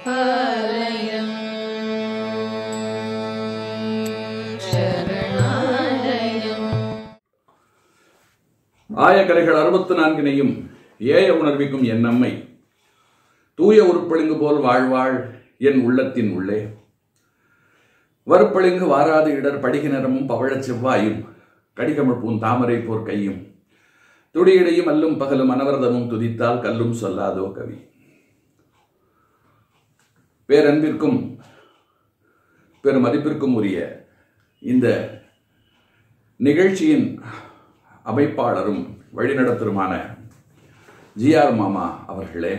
ஆலயம் சரணாலயம் ஆயக்கலைகள் அறுபத்து நான்கினையும் ஏய உணர்விக்கும் என் நம்மை தூய உருப்பளிங்கு போல் வாழ்வாள் என் உள்ளத்தின் உள்ளே வறுப்பளிங்கு வாராது இடர் படிகினரமும் பவழச் செவ்வாயும் கடிகமிழ் பூன் தாமரை போர் கையும் துடியிடையும் அல்லும் பகலும் அனவரதமும் துதித்தால் கல்லும் சொல்லாதோ கவி பேரன்பிற்கும் பெருமதிப்பிற்கும் உரிய இந்த நிகழ்ச்சியின் அமைப்பாளரும் வழிநடத்தருமான ஜிஆர் மாமா அவர்களே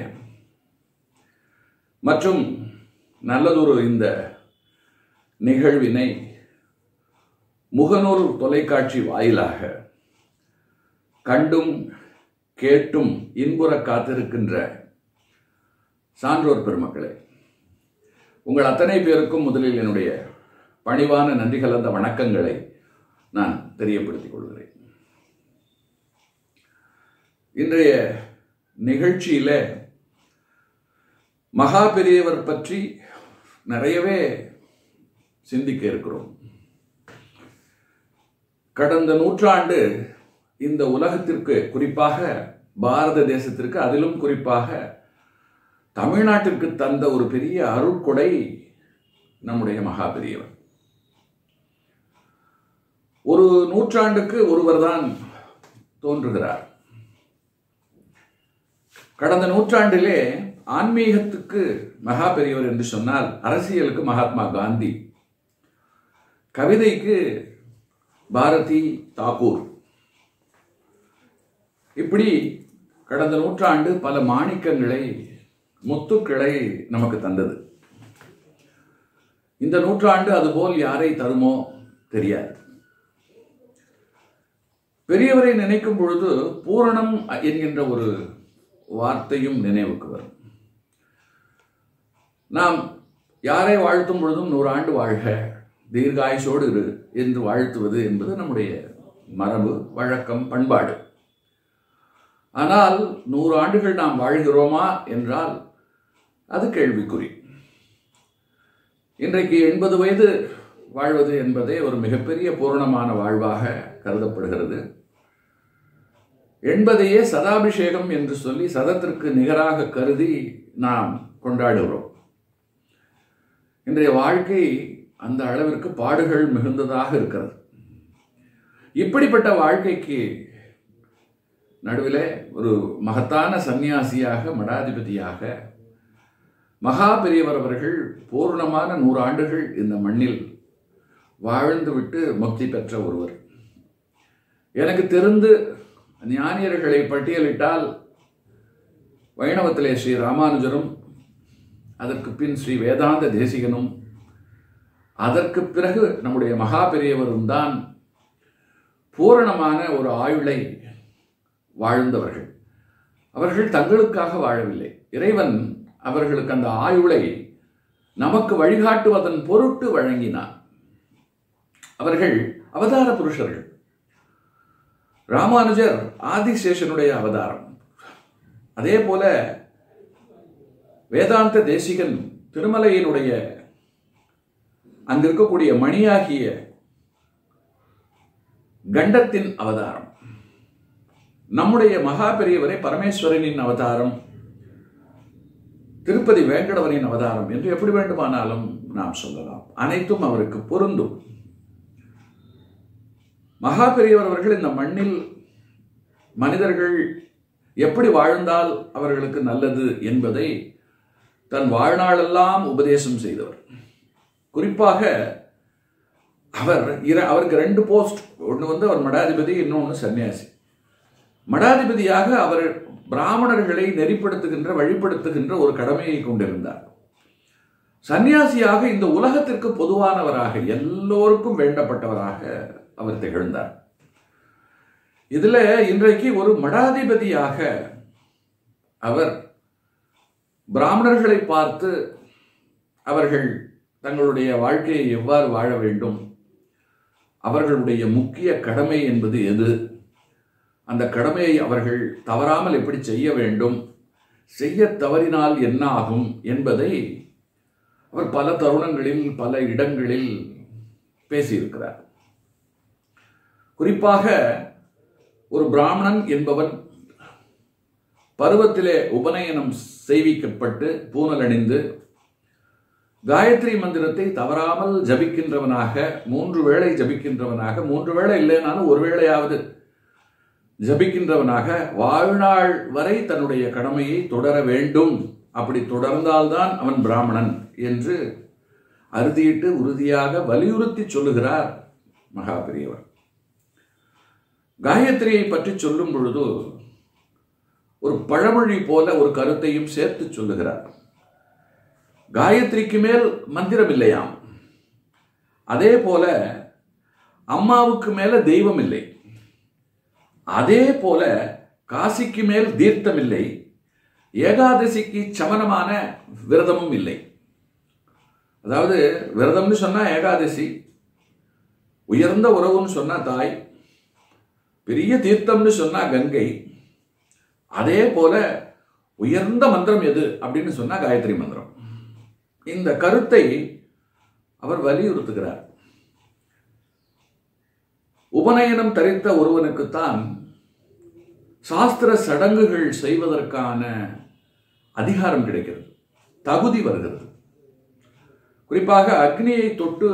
மற்றும் நல்லதொரு இந்த நிகழ்வினை முகநூல் தொலைக்காட்சி வாயிலாக கண்டும் கேட்டும் இன்புற காத்திருக்கின்ற சான்றோர் பெருமக்களே உங்கள் அத்தனை பேருக்கும் முதலில் என்னுடைய பணிவான நன்றி கலந்த வணக்கங்களை நான் தெரியப்படுத்திக் கொள்கிறேன் இன்றைய நிகழ்ச்சியில மகா பெரியவர் பற்றி நிறையவே சிந்திக்க இருக்கிறோம் கடந்த நூற்றாண்டு இந்த உலகத்திற்கு குறிப்பாக பாரத தேசத்திற்கு அதிலும் குறிப்பாக தமிழ்நாட்டிற்கு தந்த ஒரு பெரிய அருட்கொடை நம்முடைய மகா பெரியவர் ஒரு நூற்றாண்டுக்கு ஒருவர்தான் தோன்றுகிறார் கடந்த நூற்றாண்டிலே ஆன்மீகத்துக்கு மகா பெரியவர் என்று சொன்னால் அரசியலுக்கு மகாத்மா காந்தி கவிதைக்கு பாரதி தாக்கூர் இப்படி கடந்த நூற்றாண்டு பல மாணிக்கங்களை முத்துக்களை நமக்கு தந்தது இந்த நூற்றாண்டு அதுபோல் யாரை தருமோ தெரியாது பெரியவரை நினைக்கும் பொழுது பூரணம் என்கின்ற ஒரு வார்த்தையும் நினைவுக்கு வரும் நாம் யாரை வாழ்த்தும் பொழுதும் நூறாண்டு வாழ்க தீர்காயுசோடு இரு என்று வாழ்த்துவது என்பது நம்முடைய மரபு வழக்கம் பண்பாடு ஆனால் நூறு ஆண்டுகள் நாம் வாழ்கிறோமா என்றால் அது கேள்விக்குறி இன்றைக்கு எண்பது வயது வாழ்வது என்பதே ஒரு மிகப்பெரிய பூரணமான வாழ்வாக கருதப்படுகிறது எண்பதையே சதாபிஷேகம் என்று சொல்லி சதத்திற்கு நிகராக கருதி நாம் கொண்டாடுகிறோம் இன்றைய வாழ்க்கை அந்த அளவிற்கு பாடுகள் மிகுந்ததாக இருக்கிறது இப்படிப்பட்ட வாழ்க்கைக்கு நடுவில் ஒரு மகத்தான சந்நியாசியாக மடாதிபதியாக மகா பெரியவர் அவர்கள் பூர்ணமான நூறு ஆண்டுகள் இந்த மண்ணில் வாழ்ந்துவிட்டு முக்தி பெற்ற ஒருவர் எனக்கு தெரிந்து ஞானியர்களை பட்டியலிட்டால் வைணவத்திலே ஸ்ரீ ராமானுஜரும் அதற்கு பின் ஸ்ரீ வேதாந்த தேசிகனும் அதற்கு பிறகு நம்முடைய மகா பெரியவரும் தான் பூரணமான ஒரு ஆயுளை வாழ்ந்தவர்கள் அவர்கள் தங்களுக்காக வாழவில்லை இறைவன் அவர்களுக்கு அந்த ஆயுளை நமக்கு வழிகாட்டுவதன் பொருட்டு வழங்கினார் அவர்கள் அவதார புருஷர்கள் ராமானுஜர் ஆதிசேஷனுடைய அவதாரம் அதே போல வேதாந்த தேசிகன் திருமலையினுடைய அங்க இருக்கக்கூடிய மணியாகிய கண்டத்தின் அவதாரம் நம்முடைய மகா பெரியவரை பரமேஸ்வரனின் அவதாரம் திருப்பதி வேங்கடவரின் அவதாரம் என்று எப்படி வேண்டுமானாலும் நாம் சொல்லலாம் அனைத்தும் அவருக்கு பொருந்தும் மகா பெரியவர் அவர்கள் இந்த மண்ணில் மனிதர்கள் எப்படி வாழ்ந்தால் அவர்களுக்கு நல்லது என்பதை தன் வாழ்நாளெல்லாம் உபதேசம் செய்தவர் குறிப்பாக அவர் இர அவருக்கு ரெண்டு போஸ்ட் ஒன்று வந்து அவர் மடாதிபதி இன்னொன்று சன்னியாசி மடாதிபதியாக அவர் பிராமணர்களை நெறிப்படுத்துகின்ற வழிப்படுத்துகின்ற ஒரு கடமையை கொண்டிருந்தார் சன்னியாசியாக இந்த உலகத்திற்கு பொதுவானவராக எல்லோருக்கும் வேண்டப்பட்டவராக அவர் திகழ்ந்தார் இதுல இன்றைக்கு ஒரு மடாதிபதியாக அவர் பிராமணர்களை பார்த்து அவர்கள் தங்களுடைய வாழ்க்கையை எவ்வாறு வாழ வேண்டும் அவர்களுடைய முக்கிய கடமை என்பது எது அந்த கடமையை அவர்கள் தவறாமல் எப்படி செய்ய வேண்டும் செய்ய தவறினால் என்ன ஆகும் என்பதை அவர் பல தருணங்களில் பல இடங்களில் பேசியிருக்கிறார் குறிப்பாக ஒரு பிராமணன் என்பவன் பருவத்திலே உபநயனம் செய்விக்கப்பட்டு பூனல் அணிந்து காயத்ரி மந்திரத்தை தவறாமல் ஜபிக்கின்றவனாக மூன்று வேளை ஜபிக்கின்றவனாக மூன்று வேளை இல்லைனாலும் ஒரு வேளையாவது ஜபிக்கின்றவனாக வாழ்நாள் வரை தன்னுடைய கடமையை தொடர வேண்டும் அப்படி தொடர்ந்தால்தான் அவன் பிராமணன் என்று அறுதியிட்டு உறுதியாக வலியுறுத்தி சொல்லுகிறார் மகாபெரியவர் காயத்ரியை பற்றி சொல்லும் பொழுது ஒரு பழமொழி போல ஒரு கருத்தையும் சேர்த்து சொல்லுகிறார் காயத்ரிக்கு மேல் மந்திரம் இல்லையாம் அதே போல அம்மாவுக்கு மேல தெய்வம் இல்லை அதே போல காசிக்கு மேல் தீர்த்தம் இல்லை ஏகாதசிக்கு சமனமான விரதமும் இல்லை அதாவது விரதம்னு சொன்னா ஏகாதசி உயர்ந்த உறவுன்னு சொன்னா தாய் பெரிய தீர்த்தம்னு சொன்னா கங்கை அதே போல உயர்ந்த மந்திரம் எது அப்படின்னு சொன்னா காயத்ரி மந்திரம் இந்த கருத்தை அவர் வலியுறுத்துகிறார் உபநயனம் தரித்த ஒருவனுக்குத்தான் சாஸ்திர சடங்குகள் செய்வதற்கான அதிகாரம் கிடைக்கிறது தகுதி வருகிறது குறிப்பாக அக்னியை தொட்டு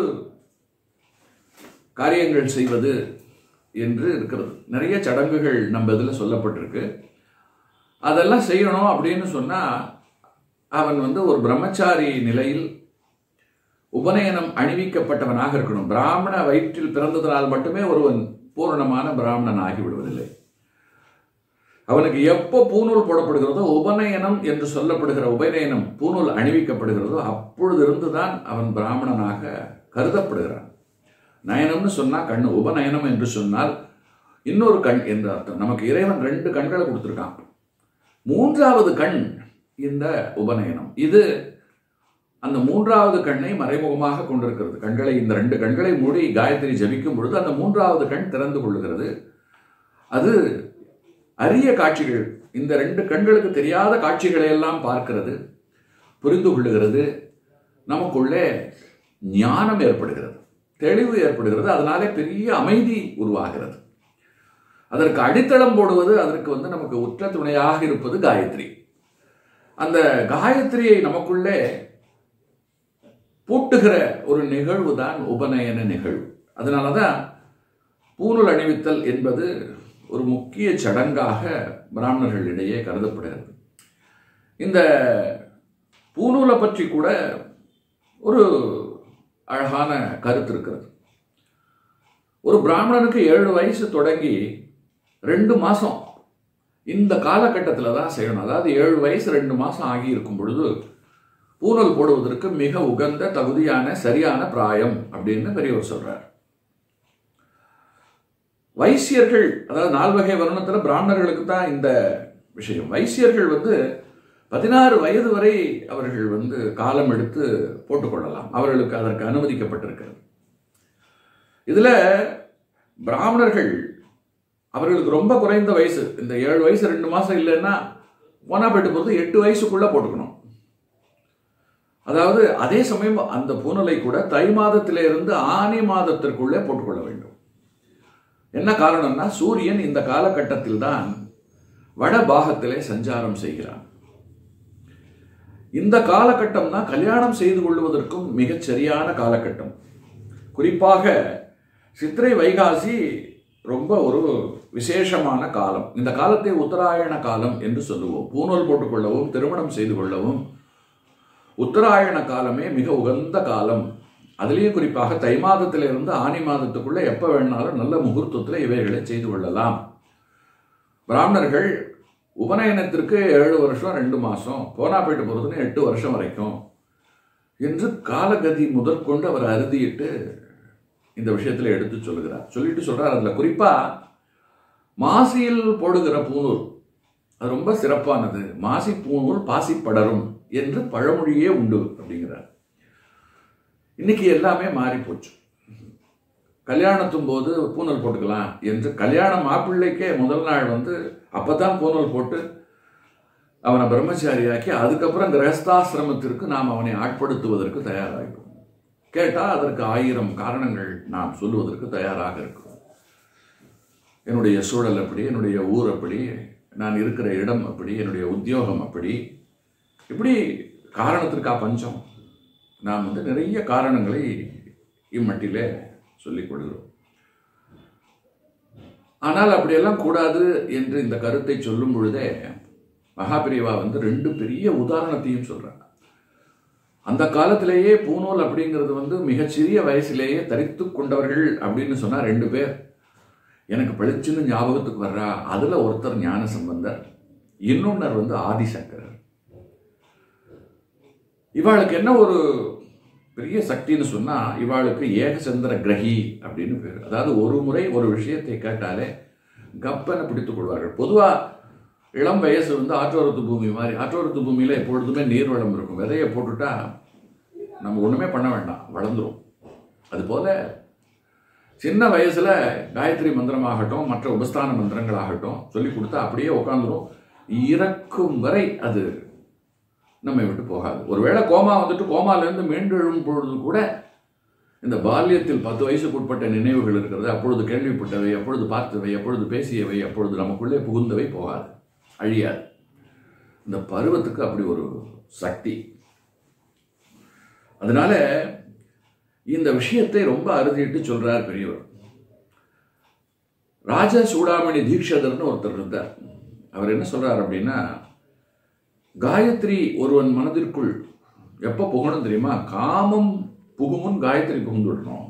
காரியங்கள் செய்வது என்று இருக்கிறது நிறைய சடங்குகள் நம்ம இதில் சொல்லப்பட்டிருக்கு அதெல்லாம் செய்யணும் அப்படின்னு சொன்னா அவன் வந்து ஒரு பிரம்மச்சாரி நிலையில் உபநயனம் அணிவிக்கப்பட்டவனாக இருக்கணும் பிராமண வயிற்றில் பிறந்ததனால் மட்டுமே ஒருவன் பூரணமான பிராமணன் ஆகிவிடுவதில்லை அவனுக்கு எப்போ பூநூல் போடப்படுகிறதோ உபநயனம் என்று சொல்லப்படுகிற உபநயனம் பூநூல் அணிவிக்கப்படுகிறதோ அப்பொழுதிருந்து தான் அவன் பிராமணனாக கருதப்படுகிறான் நயனம்னு சொன்னா கண்ணு உபநயனம் என்று சொன்னால் இன்னொரு கண் என்று அர்த்தம் நமக்கு இறைவன் ரெண்டு கண்களை கொடுத்துருக்கான் மூன்றாவது கண் இந்த உபநயனம் இது அந்த மூன்றாவது கண்ணை மறைமுகமாக கொண்டிருக்கிறது கண்களை இந்த ரெண்டு கண்களை மூடி காயத்ரி ஜபிக்கும் பொழுது அந்த மூன்றாவது கண் திறந்து கொள்ளுகிறது அது அரிய காட்சிகள் இந்த ரெண்டு கண்களுக்கு தெரியாத காட்சிகளை எல்லாம் பார்க்கிறது புரிந்து கொள்ளுகிறது நமக்குள்ளே ஞானம் ஏற்படுகிறது தெளிவு ஏற்படுகிறது அதனாலே பெரிய அமைதி உருவாகிறது அதற்கு அடித்தளம் போடுவது அதற்கு வந்து நமக்கு உற்ற துணையாக இருப்பது காயத்ரி அந்த காயத்ரியை நமக்குள்ளே பூட்டுகிற ஒரு நிகழ்வு தான் உபநயன நிகழ்வு அதனால தான் பூணூல் அணிவித்தல் என்பது ஒரு முக்கிய சடங்காக பிராமணர்களிடையே கருதப்படுகிறது இந்த பூநூலை பற்றி கூட ஒரு அழகான கருத்து இருக்கிறது ஒரு பிராமணனுக்கு ஏழு வயசு தொடங்கி ரெண்டு மாதம் இந்த காலகட்டத்தில் தான் செய்யணும் அதாவது ஏழு வயசு ரெண்டு மாதம் ஆகி இருக்கும் பொழுது பூனல் போடுவதற்கு மிக உகந்த தகுதியான சரியான பிராயம் அப்படின்னு பெரியவர் சொல்றார் வைசியர்கள் அதாவது நால்வகை வருணத்தில் பிராமணர்களுக்கு தான் இந்த விஷயம் வைசியர்கள் வந்து பதினாறு வயது வரை அவர்கள் வந்து காலம் எடுத்து போட்டுக்கொள்ளலாம் அவர்களுக்கு அதற்கு அனுமதிக்கப்பட்டிருக்கிறது இதில் பிராமணர்கள் அவர்களுக்கு ரொம்ப குறைந்த வயசு இந்த ஏழு வயசு ரெண்டு மாதம் இல்லைன்னா போனா போயிட்டு போகிறது எட்டு வயசுக்குள்ளே போட்டுக்கணும் அதாவது அதே சமயம் அந்த பூனலை கூட தை மாதத்திலே இருந்து ஆனி மாதத்திற்குள்ளே போட்டுக்கொள்ள வேண்டும் என்ன காரணம்னா சூரியன் இந்த காலகட்டத்தில் தான் வட பாகத்திலே சஞ்சாரம் செய்கிறான் இந்த காலகட்டம் தான் கல்யாணம் செய்து கொள்வதற்கும் மிகச் சரியான காலகட்டம் குறிப்பாக சித்திரை வைகாசி ரொம்ப ஒரு விசேஷமான காலம் இந்த காலத்தை உத்தராயண காலம் என்று சொல்லுவோம் பூனல் போட்டுக்கொள்ளவும் திருமணம் செய்து கொள்ளவும் உத்தராயண காலமே மிக உகந்த காலம் அதுலேயும் குறிப்பாக தை மாதத்திலிருந்து ஆனி மாதத்துக்குள்ள எப்போ வேணாலும் நல்ல முகூர்த்தத்தில் இவைகளை செய்து கொள்ளலாம் பிராமணர்கள் உபநயனத்திற்கு ஏழு வருஷம் ரெண்டு மாதம் போனா போயிட்டு போகிறதுன்னு எட்டு வருஷம் வரைக்கும் என்று காலகதி முதற்கொண்டு அவர் அறுதியிட்டு இந்த விஷயத்தில் எடுத்து சொல்லுகிறார் சொல்லிட்டு சொல்றார் அதில் குறிப்பாக மாசியில் போடுகிற பூநூல் அது ரொம்ப சிறப்பானது மாசி பூநூல் பாசி படரும் என்று பழமொழியே உண்டு அப்படிங்கிறார் இன்னைக்கு எல்லாமே மாறி போச்சு கல்யாணத்தும் போது பூனல் போட்டுக்கலாம் என்று கல்யாண மாப்பிள்ளைக்கே முதல் நாள் வந்து அப்பதான் பூனல் போட்டு அவனை பிரம்மச்சாரியாக்கி அதுக்கப்புறம் கிரகஸ்தாசிரமத்திற்கு நாம் அவனை ஆட்படுத்துவதற்கு தயாராகிறோம் கேட்டால் அதற்கு ஆயிரம் காரணங்கள் நாம் சொல்லுவதற்கு தயாராக இருக்கும் என்னுடைய சூழல் அப்படி என்னுடைய ஊர் அப்படி நான் இருக்கிற இடம் அப்படி என்னுடைய உத்தியோகம் அப்படி இப்படி காரணத்திற்கா பஞ்சம் நாம் வந்து நிறைய காரணங்களை இம்மட்டிலே சொல்லிக் கொள்கிறோம் ஆனால் அப்படியெல்லாம் கூடாது என்று இந்த கருத்தை சொல்லும் பொழுதே மகாபிரிவா வந்து ரெண்டு பெரிய உதாரணத்தையும் சொல்றாங்க அந்த காலத்திலேயே பூநூல் அப்படிங்கிறது வந்து மிகச்சிறிய வயசிலேயே தரித்து கொண்டவர்கள் அப்படின்னு சொன்னா ரெண்டு பேர் எனக்கு பளிச்சுன்னு ஞாபகத்துக்கு வர்றா அதுல ஒருத்தர் ஞான சம்பந்தர் இன்னொன்னர் வந்து ஆதிசங்கரர் இவாளுக்கு என்ன ஒரு பெரிய சக்தின்னு சொன்னா இவாளுக்கு ஏகசந்திர கிரகி அப்படின்னு பேர் அதாவது ஒரு முறை ஒரு விஷயத்தை கேட்டாலே கப்பனை பிடித்துக் கொள்வார்கள் பொதுவா இளம் வயசு வந்து ஆற்றோரத்து பூமி மாதிரி ஆற்றோரத்து பூமியில எப்பொழுதுமே நீர்வளம் இருக்கும் விதையை போட்டுட்டா நம்ம ஒண்ணுமே பண்ண வேண்டாம் வளர்ந்துரும் அதுபோல சின்ன வயசுல காயத்ரி மந்திரமாகட்டும் மற்ற உபஸ்தான மந்திரங்களாகட்டும் சொல்லி கொடுத்தா அப்படியே உட்காந்துரும் இறக்கும் வரை அது நம்மை விட்டு போகாது ஒருவேளை கோமா வந்துட்டு கோமாலேருந்து மீண்டு எழும் பொழுது கூட இந்த பால்யத்தில் பத்து வயசுக்கு உட்பட்ட நினைவுகள் இருக்கிறது அப்பொழுது கேள்விப்பட்டவை அப்பொழுது பார்த்தவை அப்பொழுது பேசியவை அப்பொழுது நமக்குள்ளே புகுந்தவை போகாது அழியாது இந்த பருவத்துக்கு அப்படி ஒரு சக்தி அதனால இந்த விஷயத்தை ரொம்ப அறுதிட்டு சொல்றார் பெரியவர் ராஜ சூடாமணி தீக்ஷதர்னு ஒருத்தர் இருந்தார் அவர் என்ன சொல்றார் அப்படின்னா காயத்ரி ஒருவன் மனதிற்குள் எப்போ புகணும் தெரியுமா காமம் புகுமுன் காயத்ரி புகுந்துடணும்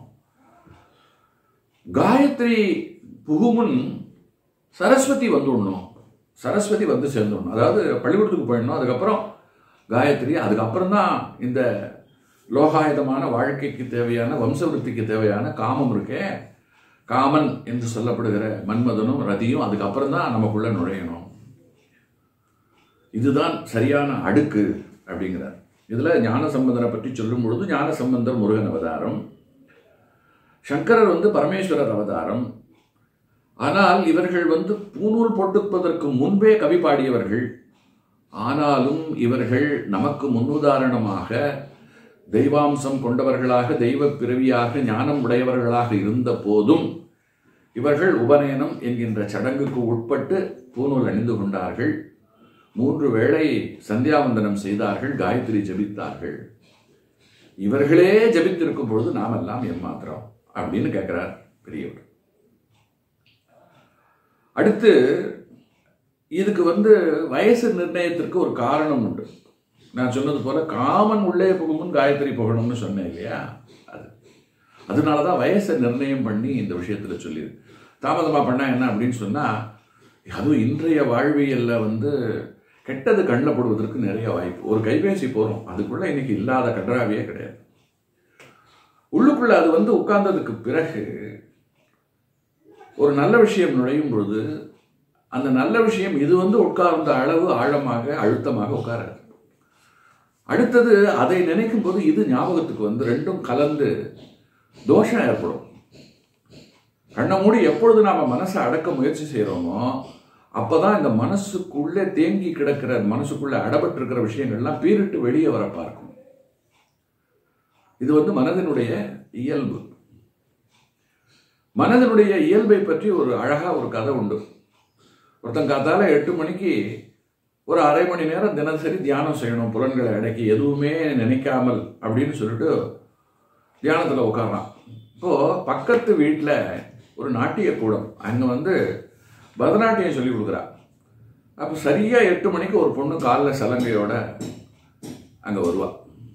காயத்ரி புகுமுன் சரஸ்வதி வந்துடணும் சரஸ்வதி வந்து சேர்ந்துடணும் அதாவது பள்ளிக்கூடத்துக்கு போயிடணும் அதுக்கப்புறம் காயத்ரி அதுக்கப்புறம் தான் இந்த லோகாயுதமான வாழ்க்கைக்கு தேவையான வம்சவருத்திக்கு தேவையான காமம் இருக்கே காமன் என்று சொல்லப்படுகிற மன்மதனும் ரதியும் அதுக்கப்புறம் தான் நமக்குள்ள நுழையணும் இதுதான் சரியான அடுக்கு அப்படிங்கிறார் இதுல ஞான சம்பந்தரை பற்றி சொல்லும் பொழுது ஞான சம்பந்தர் முருகன் அவதாரம் சங்கரர் வந்து பரமேஸ்வரர் அவதாரம் ஆனால் இவர்கள் வந்து பூநூல் போட்டுப்பதற்கு முன்பே கவி பாடியவர்கள் ஆனாலும் இவர்கள் நமக்கு முன்னுதாரணமாக தெய்வாம்சம் கொண்டவர்களாக தெய்வ பிறவியாக ஞானம் உடையவர்களாக இருந்த போதும் இவர்கள் உபநயனம் என்கின்ற சடங்குக்கு உட்பட்டு பூநூல் அணிந்து கொண்டார்கள் மூன்று வேளை சந்தியாவந்தனம் செய்தார்கள் காயத்ரி ஜபித்தார்கள் இவர்களே ஜபித்திருக்கும் பொழுது நாமெல்லாம் ஏமாத்திரம் அப்படின்னு கேட்கிறார் பெரியவர் அடுத்து இதுக்கு வந்து வயசு நிர்ணயத்திற்கு ஒரு காரணம் உண்டு நான் சொன்னது போல காமன் உள்ளே புகுமுன் காயத்ரி புகணும்னு சொன்னேன் இல்லையா அது அதனால தான் வயசை நிர்ணயம் பண்ணி இந்த விஷயத்தில் சொல்லிடு தாமதமாக பண்ணா என்ன அப்படின்னு சொன்னால் அதுவும் இன்றைய வாழ்வியலில் வந்து கெட்டது கண்ணில் போடுவதற்கு நிறைய வாய்ப்பு ஒரு கைபேசி போகிறோம் அதுக்குள்ளே இன்னைக்கு இல்லாத கன்றாவியே கிடையாது உள்ளுக்குள்ள அது வந்து உட்கார்ந்ததுக்கு பிறகு ஒரு நல்ல விஷயம் நுழையும் பொழுது அந்த நல்ல விஷயம் இது வந்து உட்கார்ந்த அளவு ஆழமாக அழுத்தமாக உட்காராது அடுத்தது அதை நினைக்கும் போது இது ஞாபகத்துக்கு வந்து ரெண்டும் கலந்து தோஷம் ஏற்படும் கண்ணை மூடி எப்பொழுது நாம மனசை அடக்க முயற்சி செய்கிறோமோ அப்பதான் இந்த மனசுக்குள்ளே தேங்கி கிடக்கிற மனசுக்குள்ளே அடபட்டு இருக்கிற விஷயங்கள்லாம் பீரிட்டு வெளியே வர பார்க்கும் இது வந்து மனதினுடைய இயல்பு மனதினுடைய இயல்பை பற்றி ஒரு அழகா ஒரு கதை உண்டு ஒருத்தன் காத்தால எட்டு மணிக்கு ஒரு அரை மணி நேரம் தினசரி தியானம் செய்யணும் புலன்களை அடக்கி எதுவுமே நினைக்காமல் அப்படின்னு சொல்லிட்டு தியானத்தில் உட்கார்றான் இப்போ பக்கத்து வீட்டில் ஒரு நாட்டிய கூடம் அங்கே வந்து பரதநாட்டியம் சொல்லி கொடுக்குறா அப்போ சரியாக எட்டு மணிக்கு ஒரு பொண்ணு காலில் சலங்கையோட அங்கே வருவா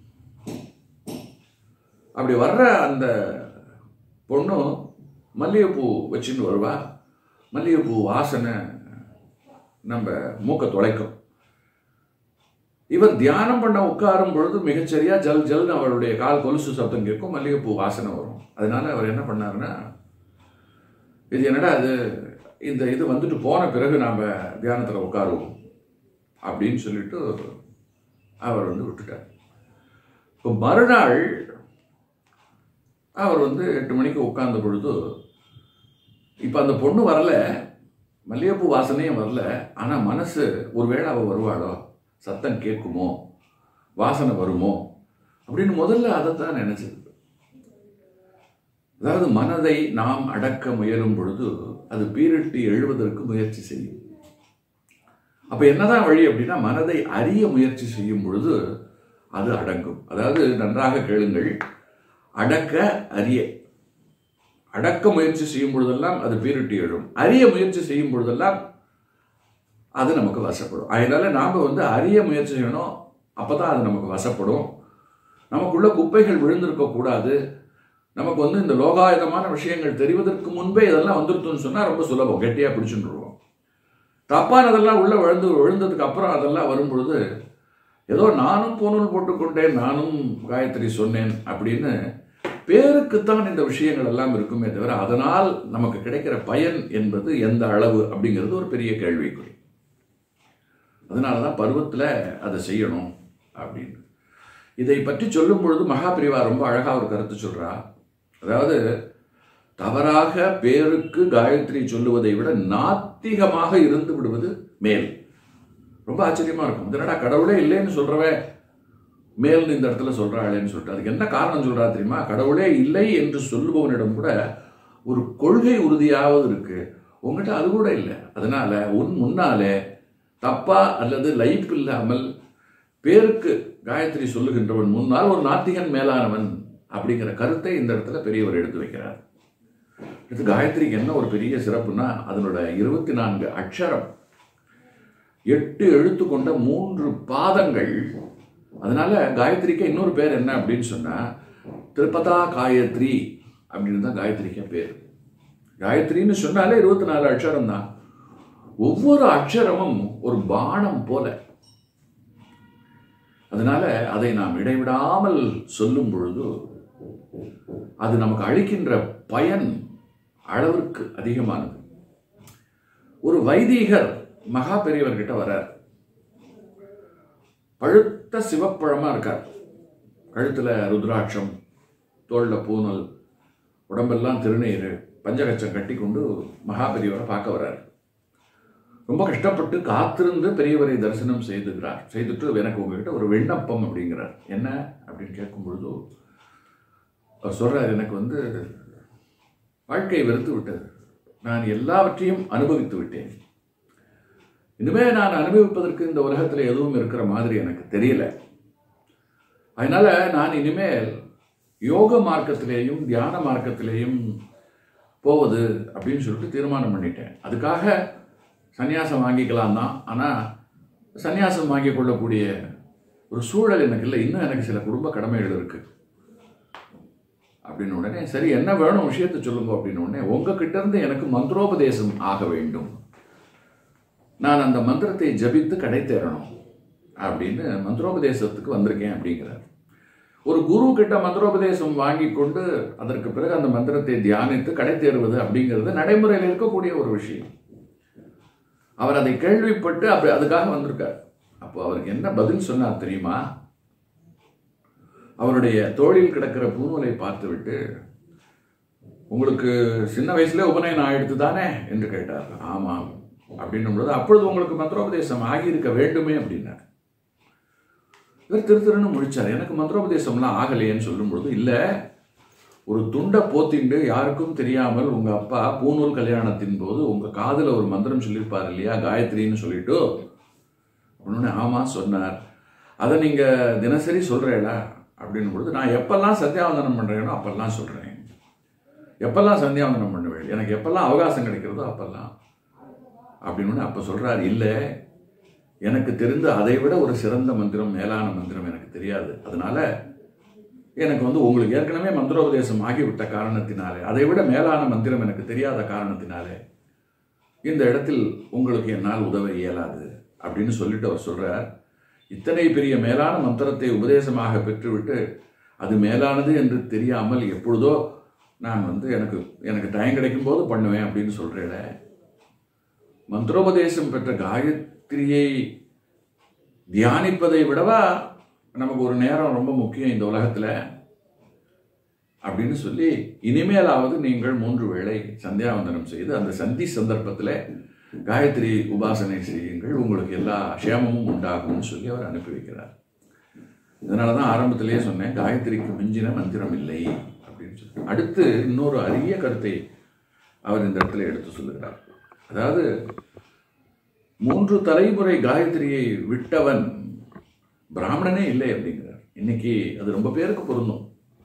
அப்படி வர்ற அந்த பொண்ணு மல்லிகைப்பூ வச்சுட்டு வருவா மல்லிகைப்பூ வாசனை நம்ம மூக்க தொலைக்கும் இவர் தியானம் பண்ண உட்காரும் பொழுது மிகச்சரியா ஜல் ஜல்னு அவருடைய கால் கொலுசு சப்தம் கேட்கும் மல்லிகைப்பூ வாசனை வரும் அதனால அவர் என்ன பண்ணாருன்னா இது என்னடா அது இந்த இது வந்துட்டு போன பிறகு நாம் தியானத்தில் உட்காருவோம் அப்படின்னு சொல்லிட்டு அவர் வந்து விட்டுட்டார் இப்போ மறுநாள் அவர் வந்து எட்டு மணிக்கு உட்கார்ந்த பொழுது இப்போ அந்த பொண்ணு வரல மல்லிகைப்பூ வாசனையும் வரல ஆனால் மனசு ஒருவேளை அவள் வருவாளோ சத்தம் கேட்குமோ வாசனை வருமோ அப்படின்னு முதல்ல அதைத்தான் நினைச்சது அதாவது மனதை நாம் அடக்க முயலும் பொழுது அது பீரிட்டு எழுவதற்கு முயற்சி செய்யும் அப்ப என்னதான் வழி அப்படின்னா மனதை அறிய முயற்சி செய்யும் பொழுது அது அடங்கும் அதாவது நன்றாக கேளுங்கள் அடக்க அறிய அடக்க முயற்சி செய்யும் பொழுதெல்லாம் அது பீரிட்டு எழும் அறிய முயற்சி செய்யும் பொழுதெல்லாம் அது நமக்கு வசப்படும் அதனால நாம வந்து அறிய முயற்சி செய்யணும் அப்பதான் அது நமக்கு வசப்படும் நமக்குள்ள குப்பைகள் விழுந்திருக்க கூடாது நமக்கு வந்து இந்த லோகாயுதமான விஷயங்கள் தெரிவதற்கு முன்பே இதெல்லாம் வந்துருத்துன்னு சொன்னா ரொம்ப சுலபம் கெட்டியா பிடிச்சுருவோம் தப்பானதெல்லாம் உள்ள விழுந்து விழுந்ததுக்கு அப்புறம் அதெல்லாம் வரும் பொழுது ஏதோ நானும் பூணூல் போட்டுக்கொண்டேன் நானும் காயத்ரி சொன்னேன் அப்படின்னு பேருக்குத்தான் இந்த விஷயங்கள் எல்லாம் இருக்குமே தவிர அதனால் நமக்கு கிடைக்கிற பயன் என்பது எந்த அளவு அப்படிங்கிறது ஒரு பெரிய கேள்விக்குறி அதனால தான் பருவத்தில் அதை செய்யணும் அப்படின்னு இதை பற்றி சொல்லும் பொழுது மகாபிரிவா ரொம்ப அழகாக ஒரு கருத்து சொல்றா அதாவது தவறாக பேருக்கு காயத்ரி சொல்லுவதை விட நாத்திகமாக இருந்து விடுவது மேல் ரொம்ப ஆச்சரியமா இருக்கும் என்னடா கடவுளே இல்லைன்னு சொல்றவன் மேல்னு இந்த இடத்துல சொல்றாளேன்னு சொல்லிட்டு அதுக்கு என்ன காரணம் சொல்றா தெரியுமா கடவுளே இல்லை என்று சொல்லுபவனிடம் கூட ஒரு கொள்கை உறுதியாவது இருக்கு உங்ககிட்ட அது கூட இல்லை அதனால உன் முன்னாலே தப்பா அல்லது லைப் இல்லாமல் பேருக்கு காயத்ரி சொல்லுகின்றவன் முன்னால் ஒரு நாத்திகன் மேலானவன் அப்படிங்கிற கருத்தை இந்த இடத்துல பெரியவர் எடுத்து வைக்கிறார் இது காயத்ரிக்கு என்ன ஒரு பெரிய சிறப்புனா அதனோட இருபத்தி நான்கு அக்ஷரம் எட்டு எழுத்து கொண்ட மூன்று பாதங்கள் அதனால காயத்ரிக்கு இன்னொரு பேர் என்ன அப்படின்னு சொன்னா திருப்பதா காயத்ரி அப்படின்னு தான் காயத்ரிக்கு பேர் காயத்ரின்னு சொன்னாலே இருபத்தி நாலு அக்ஷரம் தான் ஒவ்வொரு அக்ஷரமும் ஒரு பானம் போல அதனால அதை நாம் இடைவிடாமல் சொல்லும் பொழுது அது நமக்கு அளிக்கின்ற பயன் அளவிற்கு அதிகமானது ஒரு வைதீகர் மகா பெரியவர்கிட்ட வரார் பழுத்த சிவப்பழமா இருக்கார் கழுத்துல ருத்ராட்சம் தோல்ல பூனல் உடம்பெல்லாம் திருநீர் பஞ்சகச்சம் கட்டி கொண்டு மகா பெரியவரை பார்க்க வர்றார் ரொம்ப கஷ்டப்பட்டு காத்திருந்து பெரியவரை தரிசனம் செய்துகிறார் செய்துட்டு எனக்கு உங்ககிட்ட ஒரு விண்ணப்பம் அப்படிங்கிறார் என்ன அப்படின்னு கேட்கும் பொழுது அவர் சொல்றார் எனக்கு வந்து வாழ்க்கை வெறுத்து விட்டது நான் எல்லாவற்றையும் அனுபவித்து விட்டேன் இனிமே நான் அனுபவிப்பதற்கு இந்த உலகத்தில் எதுவும் இருக்கிற மாதிரி எனக்கு தெரியல அதனால நான் இனிமேல் யோக மார்க்கத்திலேயும் தியான மார்க்கத்திலேயும் போவது அப்படின்னு சொல்லிட்டு தீர்மானம் பண்ணிட்டேன் அதுக்காக சந்நியாசம் வாங்கிக்கலாம் தான் ஆனால் சந்நியாசம் வாங்கிக் கொள்ளக்கூடிய ஒரு சூழல் எனக்கு இல்லை இன்னும் எனக்கு சில குடும்ப கடமைகள் இருக்கு அப்படின்னு உடனே சரி என்ன வேணும் விஷயத்தை சொல்லுங்க அப்படின்னு உடனே உங்ககிட்ட இருந்து எனக்கு மந்திரோபதேசம் ஆக வேண்டும் நான் அந்த மந்திரத்தை ஜபித்து கடை தேரணும் அப்படின்னு மந்திரோபதேசத்துக்கு வந்திருக்கேன் அப்படிங்கிறார் ஒரு குரு கிட்ட மந்திரோபதேசம் வாங்கி கொண்டு அதற்கு பிறகு அந்த மந்திரத்தை தியானித்து கடை தேறுவது அப்படிங்கிறது நடைமுறையில் இருக்கக்கூடிய ஒரு விஷயம் அவர் அதை கேள்விப்பட்டு அப்படி அதுக்காக வந்திருக்கார் அப்போ அவருக்கு என்ன பதில் சொன்னார் தெரியுமா அவருடைய தோளில் கிடக்கிற பூநூலை பார்த்துவிட்டு உங்களுக்கு சின்ன வயசுல உபநயனம் ஆயிடுத்து தானே என்று கேட்டார் ஆமாம் அப்படின்னும் பொழுது அப்பொழுது உங்களுக்கு மந்திரோபதேசம் ஆகியிருக்க வேண்டுமே அப்படின்னார் இவர் திரு திருன்னு முழிச்சார் எனக்கு மந்திரோபதேசம்லாம் ஆகலையேன்னு சொல்லும் பொழுது இல்லை ஒரு துண்டை போத்திண்டு யாருக்கும் தெரியாமல் உங்க அப்பா பூநூல் கல்யாணத்தின் போது உங்க காதுல ஒரு மந்திரம் சொல்லியிருப்பார் இல்லையா காயத்ரின்னு சொல்லிட்டு அப்படின்னு ஆமா சொன்னார் அதை நீங்க தினசரி சொல்றேடா அப்படின்னும் பொழுது நான் எப்பெல்லாம் சந்தியாவந்தனம் பண்றேனோ அப்பெல்லாம் சொல்றேன் எப்பெல்லாம் சந்தியாவந்தனம் பண்ணுவேன் எனக்கு எப்பெல்லாம் அவகாசம் கிடைக்கிறதோ அப்பெல்லாம் அப்படின்னு அப்ப சொல்றார் இல்லை எனக்கு தெரிந்த அதை விட ஒரு சிறந்த மந்திரம் மேலான மந்திரம் எனக்கு தெரியாது அதனால எனக்கு வந்து உங்களுக்கு ஏற்கனவே மந்திரோபதேசம் ஆகிவிட்ட காரணத்தினாலே அதை விட மேலான மந்திரம் எனக்கு தெரியாத காரணத்தினாலே இந்த இடத்தில் உங்களுக்கு என்னால் உதவ இயலாது அப்படின்னு சொல்லிட்டு அவர் சொல்றார் இத்தனை பெரிய மேலான மந்திரத்தை உபதேசமாக பெற்றுவிட்டு அது மேலானது என்று தெரியாமல் எப்பொழுதோ நான் வந்து எனக்கு எனக்கு டைம் கிடைக்கும் போது பண்ணுவேன் அப்படின்னு சொல்றேன் மந்திரோபதேசம் பெற்ற காயத்ரியை தியானிப்பதை விடவா நமக்கு ஒரு நேரம் ரொம்ப முக்கியம் இந்த உலகத்துல அப்படின்னு சொல்லி இனிமேலாவது நீங்கள் மூன்று வேளை சந்தியாவந்தனம் செய்து அந்த சந்தி சந்தர்ப்பத்தில் காயத்ரி உபாசனை செய்யுங்கள் உங்களுக்கு எல்லா க்ஷேமமும் உண்டாகும்னு சொல்லி அவர் அனுப்பி வைக்கிறார் இதனால தான் ஆரம்பத்திலேயே சொன்னேன் காயத்ரிக்கு மிஞ்சின மந்திரம் இல்லை அப்படின்னு சொல்லி அடுத்து இன்னொரு அரிய கருத்தை அவர் இந்த இடத்துல எடுத்து சொல்லுகிறார் அதாவது மூன்று தலைமுறை காயத்ரியை விட்டவன் பிராமணனே இல்லை அப்படிங்கிறார் இன்னைக்கு அது ரொம்ப பேருக்கு பொருந்தும்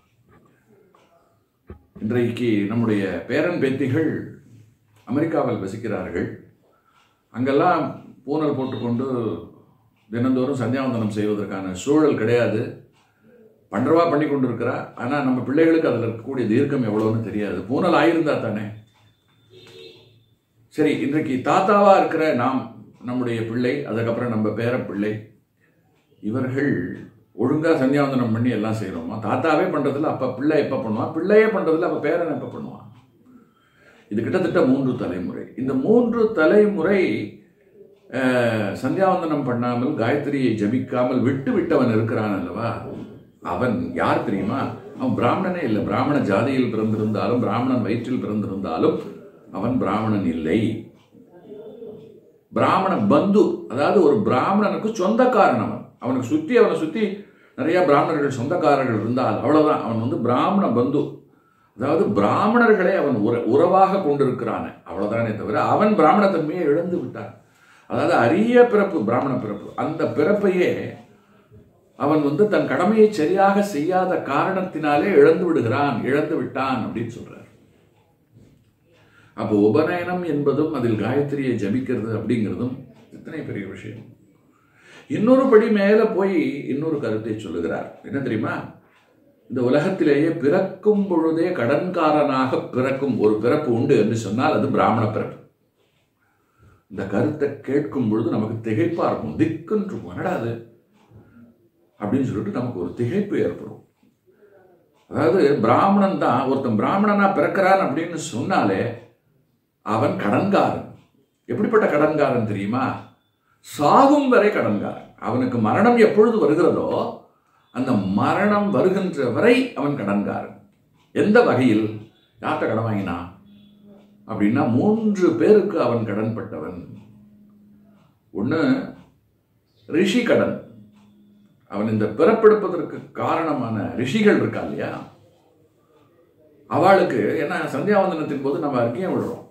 இன்றைக்கு நம்முடைய பேரன் பேத்திகள் அமெரிக்காவில் வசிக்கிறார்கள் அங்கெல்லாம் பூனல் போட்டுக்கொண்டு தினந்தோறும் சந்தியாவந்தனம் செய்வதற்கான சூழல் கிடையாது பண்றவா பண்ணி கொண்டு இருக்கிறா ஆனால் நம்ம பிள்ளைகளுக்கு அதில் இருக்கக்கூடிய தீர்க்கம் எவ்வளோன்னு தெரியாது பூனல் ஆயிருந்தா தானே சரி இன்றைக்கு தாத்தாவா இருக்கிற நாம் நம்முடைய பிள்ளை அதுக்கப்புறம் நம்ம பேர பிள்ளை இவர்கள் ஒழுங்கா சந்தியாவந்தனம் பண்ணி எல்லாம் செய்கிறோமா தாத்தாவே பண்றதுல அப்ப பிள்ளை எப்ப பண்ணுவான் பிள்ளையே பண்றதுல அப்ப பேரன் எப்ப பண்ணுவான் இது கிட்டத்தட்ட மூன்று தலைமுறை இந்த மூன்று தலைமுறை அஹ், சந்தியாவந்தனம் பண்ணாமல் காயத்ரியை ஜபிக்காமல் விட்டு விட்டவன் இருக்கிறான் அல்லவா அவன் யார் தெரியுமா அவன் பிராமணனே இல்லை பிராமண ஜாதியில் பிறந்திருந்தாலும் பிராமணன் வயிற்றில் பிறந்திருந்தாலும் அவன் பிராமணன் இல்லை பிராமண பந்து அதாவது ஒரு பிராமணனுக்கு சொந்தக்காரன் அவன் அவனுக்கு சுத்தி அவனை சுத்தி நிறைய பிராமணர்கள் சொந்தக்காரர்கள் இருந்தால் அவ்வளவுதான் அவன் வந்து பிராமண பந்து அதாவது பிராமணர்களை அவன் உற உறவாக கொண்டிருக்கிறான் அவ்வளவுதானே தவிர அவன் பிராமண தன்மையை இழந்து விட்டான் அதாவது அரிய பிறப்பு பிராமண பிறப்பு அந்த பிறப்பையே அவன் வந்து தன் கடமையை சரியாக செய்யாத காரணத்தினாலே இழந்து விடுகிறான் இழந்து விட்டான் அப்படின்னு சொல்றார் அப்போ உபநயனம் என்பதும் அதில் காயத்ரியை ஜபிக்கிறது அப்படிங்கிறதும் எத்தனை பெரிய விஷயம் இன்னொரு படி மேல போய் இன்னொரு கருத்தை சொல்லுகிறார் என்ன தெரியுமா இந்த உலகத்திலேயே பிறக்கும் பொழுதே கடன்காரனாக பிறக்கும் ஒரு பிறப்பு உண்டு என்று சொன்னால் அது பிராமண பிறப்பு இந்த கருத்தை கேட்கும் பொழுது நமக்கு திகைப்பா இருக்கும் திக்குன்னு இருக்கும் என்னடா அது அப்படின்னு சொல்லிட்டு நமக்கு ஒரு திகைப்பு ஏற்படும் அதாவது பிராமணன் தான் ஒருத்தன் பிராமணனா பிறக்கிறான் அப்படின்னு சொன்னாலே அவன் கடன்காரன் எப்படிப்பட்ட கடன்காரன் தெரியுமா சாகும் வரை கடன்காரன் அவனுக்கு மரணம் எப்பொழுது வருகிறதோ அந்த மரணம் வருகின்ற வரை அவன் கடன்காரன் எந்த வகையில் யார்கிட்ட கடன் வாங்கினான் அப்படின்னா மூன்று பேருக்கு அவன் கடன்பட்டவன் ஒன்று ரிஷி கடன் அவன் இந்த பிறப்பெடுப்பதற்கு காரணமான ரிஷிகள் இருக்கா இல்லையா அவளுக்கு என்ன சந்தியாவந்தனத்தின் போது நம்ம அறிக்கையும் விடுறோம்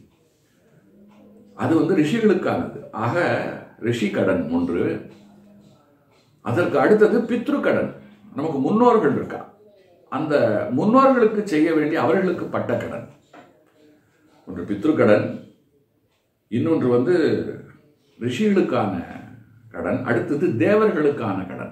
அது வந்து ரிஷிகளுக்கானது ஆக ரிஷி கடன் ஒன்று அதற்கு அடுத்தது பித்ரு கடன் நமக்கு முன்னோர்கள் இருக்கா அந்த முன்னோர்களுக்கு செய்ய வேண்டிய அவர்களுக்கு பட்ட கடன் ஒன்று பித்ரு கடன் இன்னொன்று வந்து ரிஷிகளுக்கான கடன் அடுத்தது தேவர்களுக்கான கடன்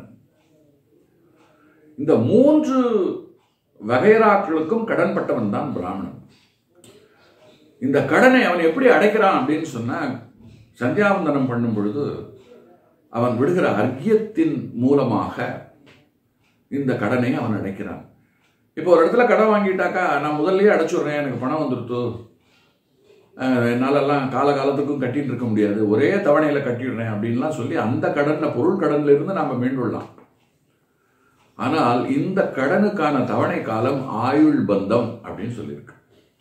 இந்த மூன்று வகைராக்களுக்கும் கடன்பட்டவன் தான் பிராமணன் இந்த கடனை அவன் எப்படி அடைக்கிறான் அப்படின்னு சொன்னா சந்தியாவந்தனம் பண்ணும் பொழுது அவன் விடுகிற அர்க்கியத்தின் மூலமாக இந்த கடனை அவன் அடைக்கிறான் இப்போ ஒரு இடத்துல கடன் வாங்கிட்டாக்கா நான் முதல்லயே அடைச்சுடுறேன் எனக்கு பணம் வந்துருத்து அஹ், என்னாலெல்லாம் காலகாலத்துக்கும் கட்டிட்டு இருக்க முடியாது ஒரே தவணையில் கட்டிடுறேன் அப்படின்லாம் சொல்லி அந்த கடன்ல பொருள் கடன்ல இருந்து நாம மீண்டுள்ளலாம் ஆனால் இந்த கடனுக்கான தவணை காலம் ஆயுள் பந்தம் அப்படின்னு சொல்லியிருக்கு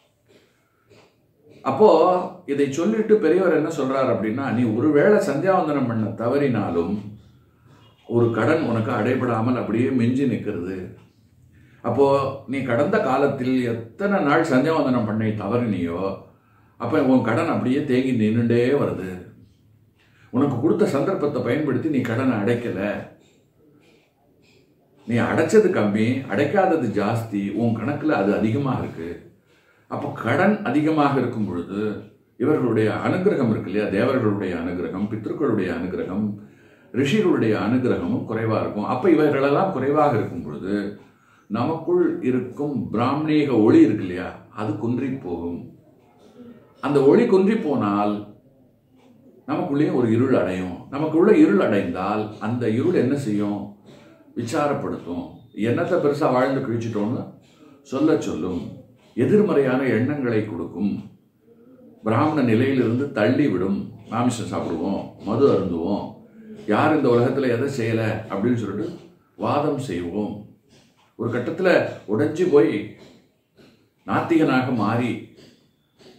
அப்போ இதை சொல்லிட்டு பெரியவர் என்ன சொல்றார் அப்படின்னா நீ ஒருவேளை சந்தியாவந்தனம் பண்ண தவறினாலும் ஒரு கடன் உனக்கு அடைபடாமல் அப்படியே மிஞ்சி நிற்கிறது அப்போ நீ கடந்த காலத்தில் எத்தனை நாள் சந்தியாவந்தனம் பண்ணி தவறினியோ அப்போ உன் கடன் அப்படியே தேங்கி நின்றுட்டே வருது உனக்கு கொடுத்த சந்தர்ப்பத்தை பயன்படுத்தி நீ கடனை அடைக்கல நீ அடைச்சது கம்மி அடைக்காதது ஜாஸ்தி உன் கணக்குல அது அதிகமா இருக்கு அப்போ கடன் அதிகமாக இருக்கும் பொழுது இவர்களுடைய அனுகிரகம் இருக்கு இல்லையா தேவர்களுடைய அனுகிரகம் பித்ருக்களுடைய அனுகிரகம் ரிஷிகளுடைய அனுகிரகமும் குறைவா இருக்கும் அப்ப இவர்களெல்லாம் குறைவாக இருக்கும் பொழுது நமக்குள் இருக்கும் பிராமணீக ஒளி இருக்கு இல்லையா அது குன்றி போகும் அந்த ஒளி குன்றி போனால் நமக்குள்ளே ஒரு இருள் அடையும் நமக்குள்ள இருள் அடைந்தால் அந்த இருள் என்ன செய்யும் விசாரப்படுத்தும் என்னத்தை பெருசா வாழ்ந்து கிழிச்சிட்டோன்னு சொல்ல சொல்லும் எதிர்மறையான எண்ணங்களை கொடுக்கும் பிராமண நிலையிலிருந்து தள்ளி விடும் மாமிசம் சாப்பிடுவோம் மது அருந்துவோம் யார் இந்த உலகத்தில் எதை செய்யலை அப்படின்னு சொல்லிட்டு வாதம் செய்வோம் ஒரு கட்டத்தில் உடைஞ்சு போய் நாத்திகனாக மாறி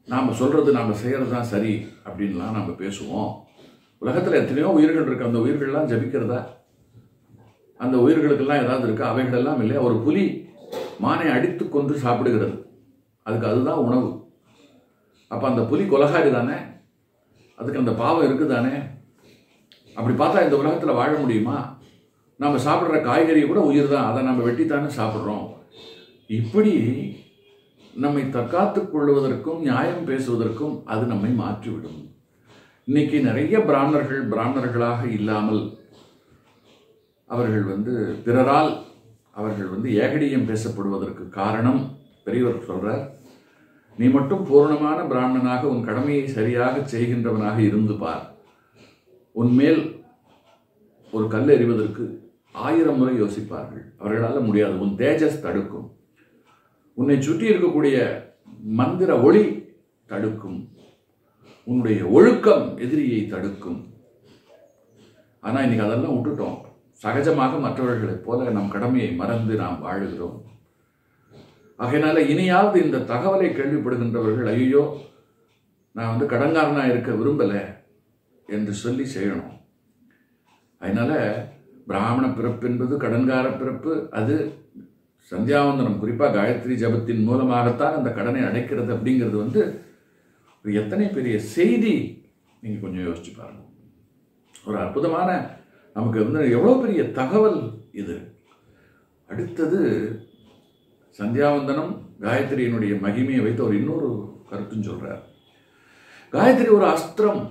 நாம் சொல்கிறது நாம் செய்கிறது தான் சரி அப்படின்லாம் நம்ம பேசுவோம் உலகத்தில் எத்தனையோ உயிர்கள் இருக்கு அந்த உயிர்கள்லாம் ஜபிக்கிறதா அந்த உயிர்களுக்கெல்லாம் ஏதாவது இருக்கா அவைகளெல்லாம் இல்லையா ஒரு புலி மானை அடித்து கொண்டு சாப்பிடுகிறது அதுக்கு அதுதான் உணவு அப்போ அந்த புலி கொலகாரி தானே அதுக்கு அந்த பாவம் இருக்குதானே அப்படி பார்த்தா இந்த உலகத்தில் வாழ முடியுமா நம்ம சாப்பிட்ற காய்கறி கூட உயிர் தான் அதை நம்ம வெட்டித்தானே சாப்பிட்றோம் இப்படி நம்மை தற்காத்துக் கொள்வதற்கும் நியாயம் பேசுவதற்கும் அது நம்மை மாற்றிவிடும் இன்னைக்கு நிறைய பிராமணர்கள் பிராமணர்களாக இல்லாமல் அவர்கள் வந்து பிறரால் அவர்கள் வந்து ஏகடியம் பேசப்படுவதற்கு காரணம் பெரியவர் சொல்றார் நீ மட்டும் பூர்ணமான பிராமணனாக உன் கடமையை சரியாக செய்கின்றவனாக இருந்து பார் உன்மேல் ஒரு கல் எறிவதற்கு ஆயிரம் முறை யோசிப்பார்கள் அவர்களால் முடியாது உன் தேஜஸ் தடுக்கும் உன்னை சுற்றி இருக்கக்கூடிய மந்திர ஒளி தடுக்கும் உன்னுடைய ஒழுக்கம் எதிரியை தடுக்கும் ஆனால் இன்னைக்கு அதெல்லாம் விட்டுட்டோம் சகஜமாக மற்றவர்களைப் போல நம் கடமையை மறந்து நாம் வாழுகிறோம் ஆகையினால இனியாவது இந்த தகவலை கேள்விப்படுகின்றவர்கள் ஐயோ நான் வந்து கடன்காரனா இருக்க விரும்பலை என்று சொல்லி செய்யணும் அதனால பிராமண பிறப்பு என்பது கடன்கார பிறப்பு அது சந்தியாவந்தனம் குறிப்பாக காயத்ரி ஜபத்தின் மூலமாகத்தான் அந்த கடனை அடைக்கிறது அப்படிங்கிறது வந்து ஒரு எத்தனை பெரிய செய்தி நீங்கள் கொஞ்சம் யோசிச்சு பாருங்க ஒரு அற்புதமான நமக்கு வந்து எவ்வளோ பெரிய தகவல் இது அடுத்தது சந்தியாவந்தனம் காயத்ரியினுடைய மகிமையை வைத்து ஒரு இன்னொரு கருத்தும் சொல்றார் காயத்ரி ஒரு அஸ்திரம்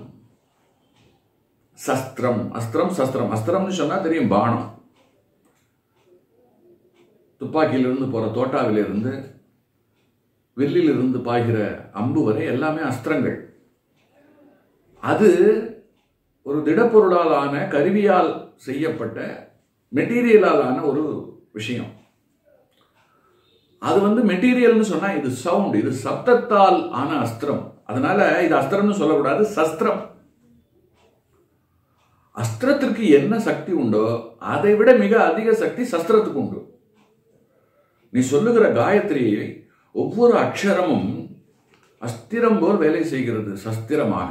சஸ்திரம் அஸ்திரம் சஸ்திரம் அஸ்திரம்னு சொன்னா தெரியும் பானம் துப்பாக்கியிலிருந்து போற தோட்டாவிலிருந்து வில்லிலிருந்து பாய்கிற அம்பு வரை எல்லாமே அஸ்திரங்கள் அது ஒரு திடப்பொருளால் ஆன கருவியால் செய்யப்பட்ட மெட்டீரியலால் ஆன ஒரு விஷயம் அது வந்து மெட்டீரியல்னு சொன்னா இது சவுண்ட் இது சப்தத்தால் ஆன அஸ்திரம் அதனால இது அஸ்திரம்னு சொல்லக்கூடாது சஸ்திரம் அஸ்திரத்திற்கு என்ன சக்தி உண்டோ அதை விட மிக அதிக சக்தி சஸ்திரத்துக்கு உண்டு நீ சொல்லுகிற காயத்ரியை ஒவ்வொரு அக்ஷரமும் அஸ்திரம் போல் வேலை செய்கிறது சஸ்திரமாக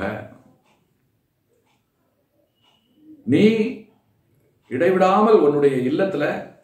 நீ இடைவிடாமல் உன்னுடைய இல்லத்துல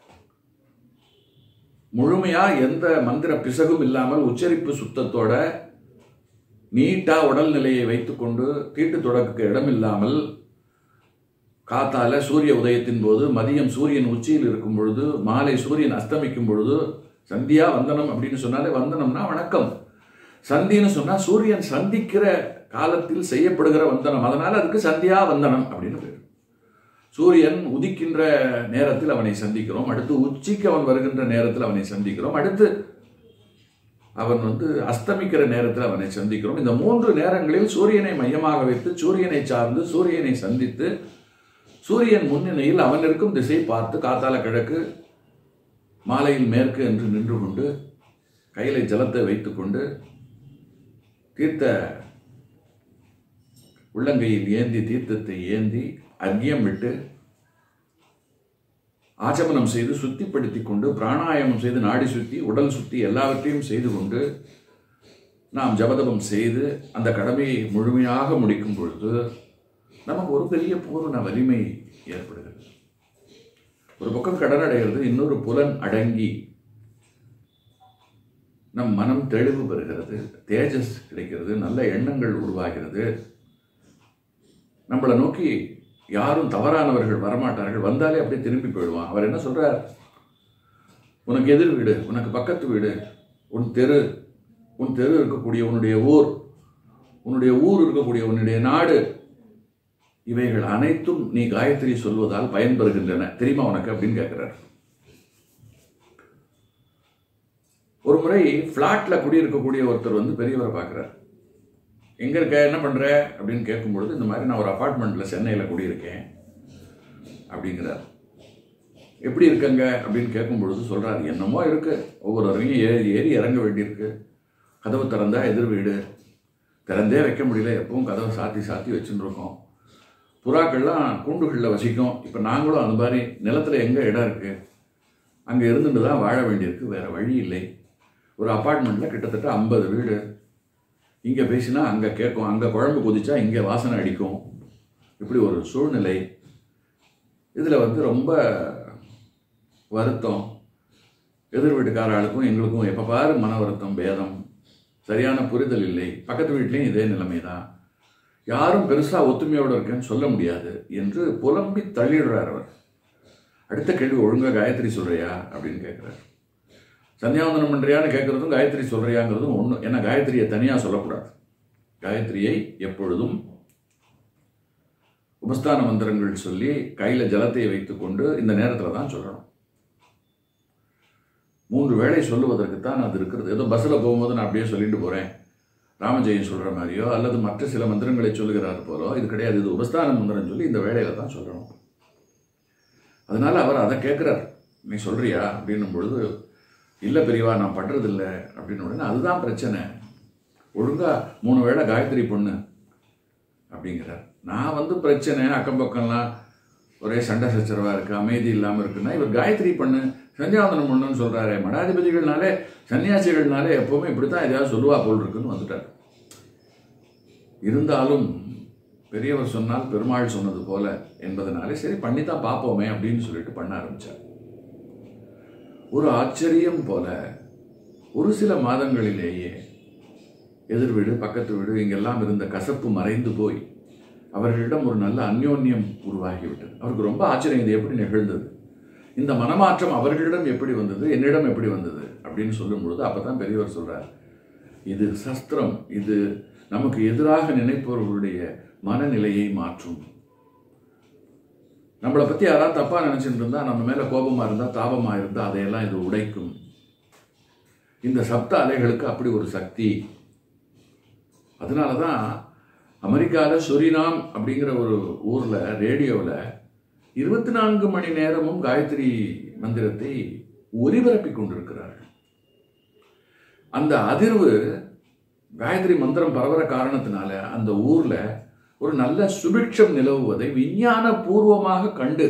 முழுமையா எந்த மந்திர பிசகும் இல்லாமல் உச்சரிப்பு சுத்தத்தோட நீட்டா உடல்நிலையை வைத்துக்கொண்டு தீட்டு தொடக்க இடம் இல்லாமல் காத்தால சூரிய உதயத்தின் போது மதியம் சூரியன் உச்சியில் இருக்கும் பொழுது மாலை சூரியன் அஸ்தமிக்கும் பொழுது சந்தியா வந்தனம் அப்படின்னு சொன்னாலே வந்தனம்னா வணக்கம் சந்தின்னு சொன்னா சூரியன் சந்திக்கிற காலத்தில் செய்யப்படுகிற வந்தனம் அதனால அதுக்கு சந்தியா வந்தனம் அப்படின்னு பேர் சூரியன் உதிக்கின்ற நேரத்தில் அவனை சந்திக்கிறோம் அடுத்து உச்சிக்கு அவன் வருகின்ற நேரத்தில் அவனை சந்திக்கிறோம் அடுத்து அவன் வந்து அஸ்தமிக்கிற நேரத்தில் அவனை சந்திக்கிறோம் இந்த மூன்று நேரங்களில் சூரியனை மையமாக வைத்து சூரியனை சார்ந்து சூரியனை சந்தித்து சூரியன் முன்னிலையில் அவன் இருக்கும் திசை பார்த்து காத்தால கிழக்கு மாலையில் மேற்கு என்று நின்று கொண்டு கையில ஜலத்தை வைத்துக்கொண்டு தீர்த்த உள்ளங்கையில் ஏந்தி தீர்த்தத்தை ஏந்தி அர்க்கியம் விட்டு ஆச்சமனம் செய்து சுத்திப்படுத்தி கொண்டு பிராணாயாமம் செய்து நாடி சுத்தி உடல் சுத்தி எல்லாவற்றையும் செய்து கொண்டு நாம் ஜபதபம் செய்து அந்த கடமையை முழுமையாக முடிக்கும் பொழுது நமக்கு ஒரு பெரிய பூர்ண வலிமை ஏற்படுகிறது ஒரு பக்கம் கடன் அடைகிறது இன்னொரு புலன் அடங்கி நம் மனம் தெளிவு பெறுகிறது தேஜஸ் கிடைக்கிறது நல்ல எண்ணங்கள் உருவாகிறது நம்மளை நோக்கி யாரும் தவறானவர்கள் வரமாட்டார்கள் வந்தாலே அப்படியே திரும்பி போயிடுவான் அவர் என்ன சொல்றார் உனக்கு எதிர் வீடு உனக்கு பக்கத்து வீடு உன் தெரு உன் தெரு இருக்கக்கூடிய உன்னுடைய ஊர் உன்னுடைய ஊர் இருக்கக்கூடிய உன்னுடைய நாடு இவைகள் அனைத்தும் நீ காயத்ரி சொல்வதால் பயன்பெறுகின்றன தெரியுமா உனக்கு அப்படின்னு கேட்கிறார் ஒரு முறை ஃப்ளாட்ல குடியிருக்கக்கூடிய ஒருத்தர் வந்து பெரியவரை பார்க்குறார் எங்க இருக்க என்ன பண்ற அப்படின்னு கேட்கும்பொழுது இந்த மாதிரி நான் ஒரு அபார்ட்மெண்ட்ல சென்னையில் குடியிருக்கேன் அப்படிங்கிறார் எப்படி இருக்கங்க அப்படின்னு கேட்கும் பொழுது சொல்றாரு என்னமோ இருக்கு ஒவ்வொரு வரையும் ஏறி ஏறி இறங்க வேண்டியிருக்கு கதவு திறந்தா எதிர் வீடு திறந்தே வைக்க முடியல எப்பவும் கதவை சாத்தி சாத்தி வச்சுட்டு இருக்கோம் புறாக்கள்லாம் கூண்டுகளில் வசிக்கும் இப்போ நாங்களும் அந்த மாதிரி நிலத்துல எங்கே இடம் இருக்கு அங்கே இருந்துட்டு தான் வாழ வேண்டியிருக்கு வேற வழி இல்லை ஒரு அப்பார்ட்மெண்ட்டில் கிட்டத்தட்ட ஐம்பது வீடு இங்கே பேசினா அங்கே கேட்கும் அங்கே குழம்பு கொதிச்சா இங்கே வாசனை அடிக்கும் இப்படி ஒரு சூழ்நிலை இதில் வந்து ரொம்ப வருத்தம் எதிர் வீட்டுக்கார ஆளுக்கும் எங்களுக்கும் எப்போ பாரு மன வருத்தம் பேதம் சரியான புரிதல் இல்லை பக்கத்து வீட்லேயும் இதே நிலைமை தான் யாரும் பெருசாக ஒத்துமையோடு இருக்கேன்னு சொல்ல முடியாது என்று புலம்பி தள்ளிடுறார் அவர் அடுத்த கேள்வி ஒழுங்காக காயத்ரி சொல்றியா அப்படின்னு கேட்குறாரு சந்தியாவந்தனம் பண்ணுறியான்னு கேட்குறதும் காயத்ரி சொல்றியாங்கிறதும் ஒன்று ஏன்னா காயத்ரியை தனியாக சொல்லக்கூடாது காயத்ரியை எப்பொழுதும் உபஸ்தான மந்திரங்கள் சொல்லி கையில் ஜலத்தை வைத்துக்கொண்டு இந்த நேரத்தில் தான் சொல்லணும் மூன்று வேளை சொல்லுவதற்கு தான் அது இருக்கிறது ஏதோ பஸ்ஸில் போகும்போது நான் அப்படியே சொல்லிட்டு போகிறேன் ராமஜெயம் சொல்கிற மாதிரியோ அல்லது மற்ற சில மந்திரங்களை சொல்லுகிறார் போலோ இது கிடையாது இது உபஸ்தான மந்திரம் சொல்லி இந்த வேலையில தான் சொல்லணும் அதனால அவர் அதை கேட்குறார் நீ சொல்றியா அப்படின்னும் பொழுது இல்லை பெரியவா நான் பண்ணுறதில்ல அப்படின்னு உடனே அதுதான் பிரச்சனை ஒழுங்கா மூணு வேளை காயத்ரி பொண்ணு அப்படிங்கிறார் நான் வந்து பிரச்சனை அக்கம் பக்கம்லாம் ஒரே சண்டை சச்சரவாக இருக்குது அமைதி இல்லாமல் இருக்குன்னா இவர் காயத்ரி பண்ணு சந்தியாவந்தனம் பண்ணுன்னு சொல்கிறாரு மடாதிபதிகள்னாலே சன்னியாசிகள்னாலே எப்போவுமே இப்படி தான் எதையாவது சொல்லுவா போல் இருக்குன்னு வந்துட்டார் இருந்தாலும் பெரியவர் சொன்னால் பெருமாள் சொன்னது போல என்பதனாலே சரி பண்ணி தான் பார்ப்போமே அப்படின்னு சொல்லிட்டு பண்ண ஆரம்பிச்சார் ஒரு ஆச்சரியம் போல ஒரு சில மாதங்களிலேயே எதிர் வீடு பக்கத்து வீடு இங்கெல்லாம் இருந்த கசப்பு மறைந்து போய் அவர்களிடம் ஒரு நல்ல அந்யோன்யம் உருவாகிவிட்டது அவருக்கு ரொம்ப ஆச்சரியம் இது எப்படி நிகழ்ந்தது இந்த மனமாற்றம் அவர்களிடம் எப்படி வந்தது என்னிடம் எப்படி வந்தது அப்படின்னு சொல்லும் பொழுது அப்பதான் பெரியவர் சொல்றார் இது சஸ்திரம் இது நமக்கு எதிராக நினைப்பவர்களுடைய மனநிலையை மாற்றும் நம்மளை பத்தி யாராவது தப்பா நினைச்சிட்டு இருந்தா நம்ம மேல கோபமா இருந்தா தாபமா இருந்தா அதையெல்லாம் இது உடைக்கும் இந்த சப்த அலைகளுக்கு அப்படி ஒரு சக்தி அதனால தான் அமெரிக்காவில் சுரினாம் அப்படிங்கிற ஒரு ஊரில் ரேடியோவில் இருபத்தி நான்கு மணி நேரமும் காயத்ரி மந்திரத்தை ஒலிபரப்பி கொண்டிருக்கிறார்கள் அந்த அதிர்வு காயத்ரி மந்திரம் பரவற காரணத்தினால அந்த ஊர்ல ஒரு நல்ல சுபிட்சம் நிலவுவதை விஞ்ஞான பூர்வமாக கண்டு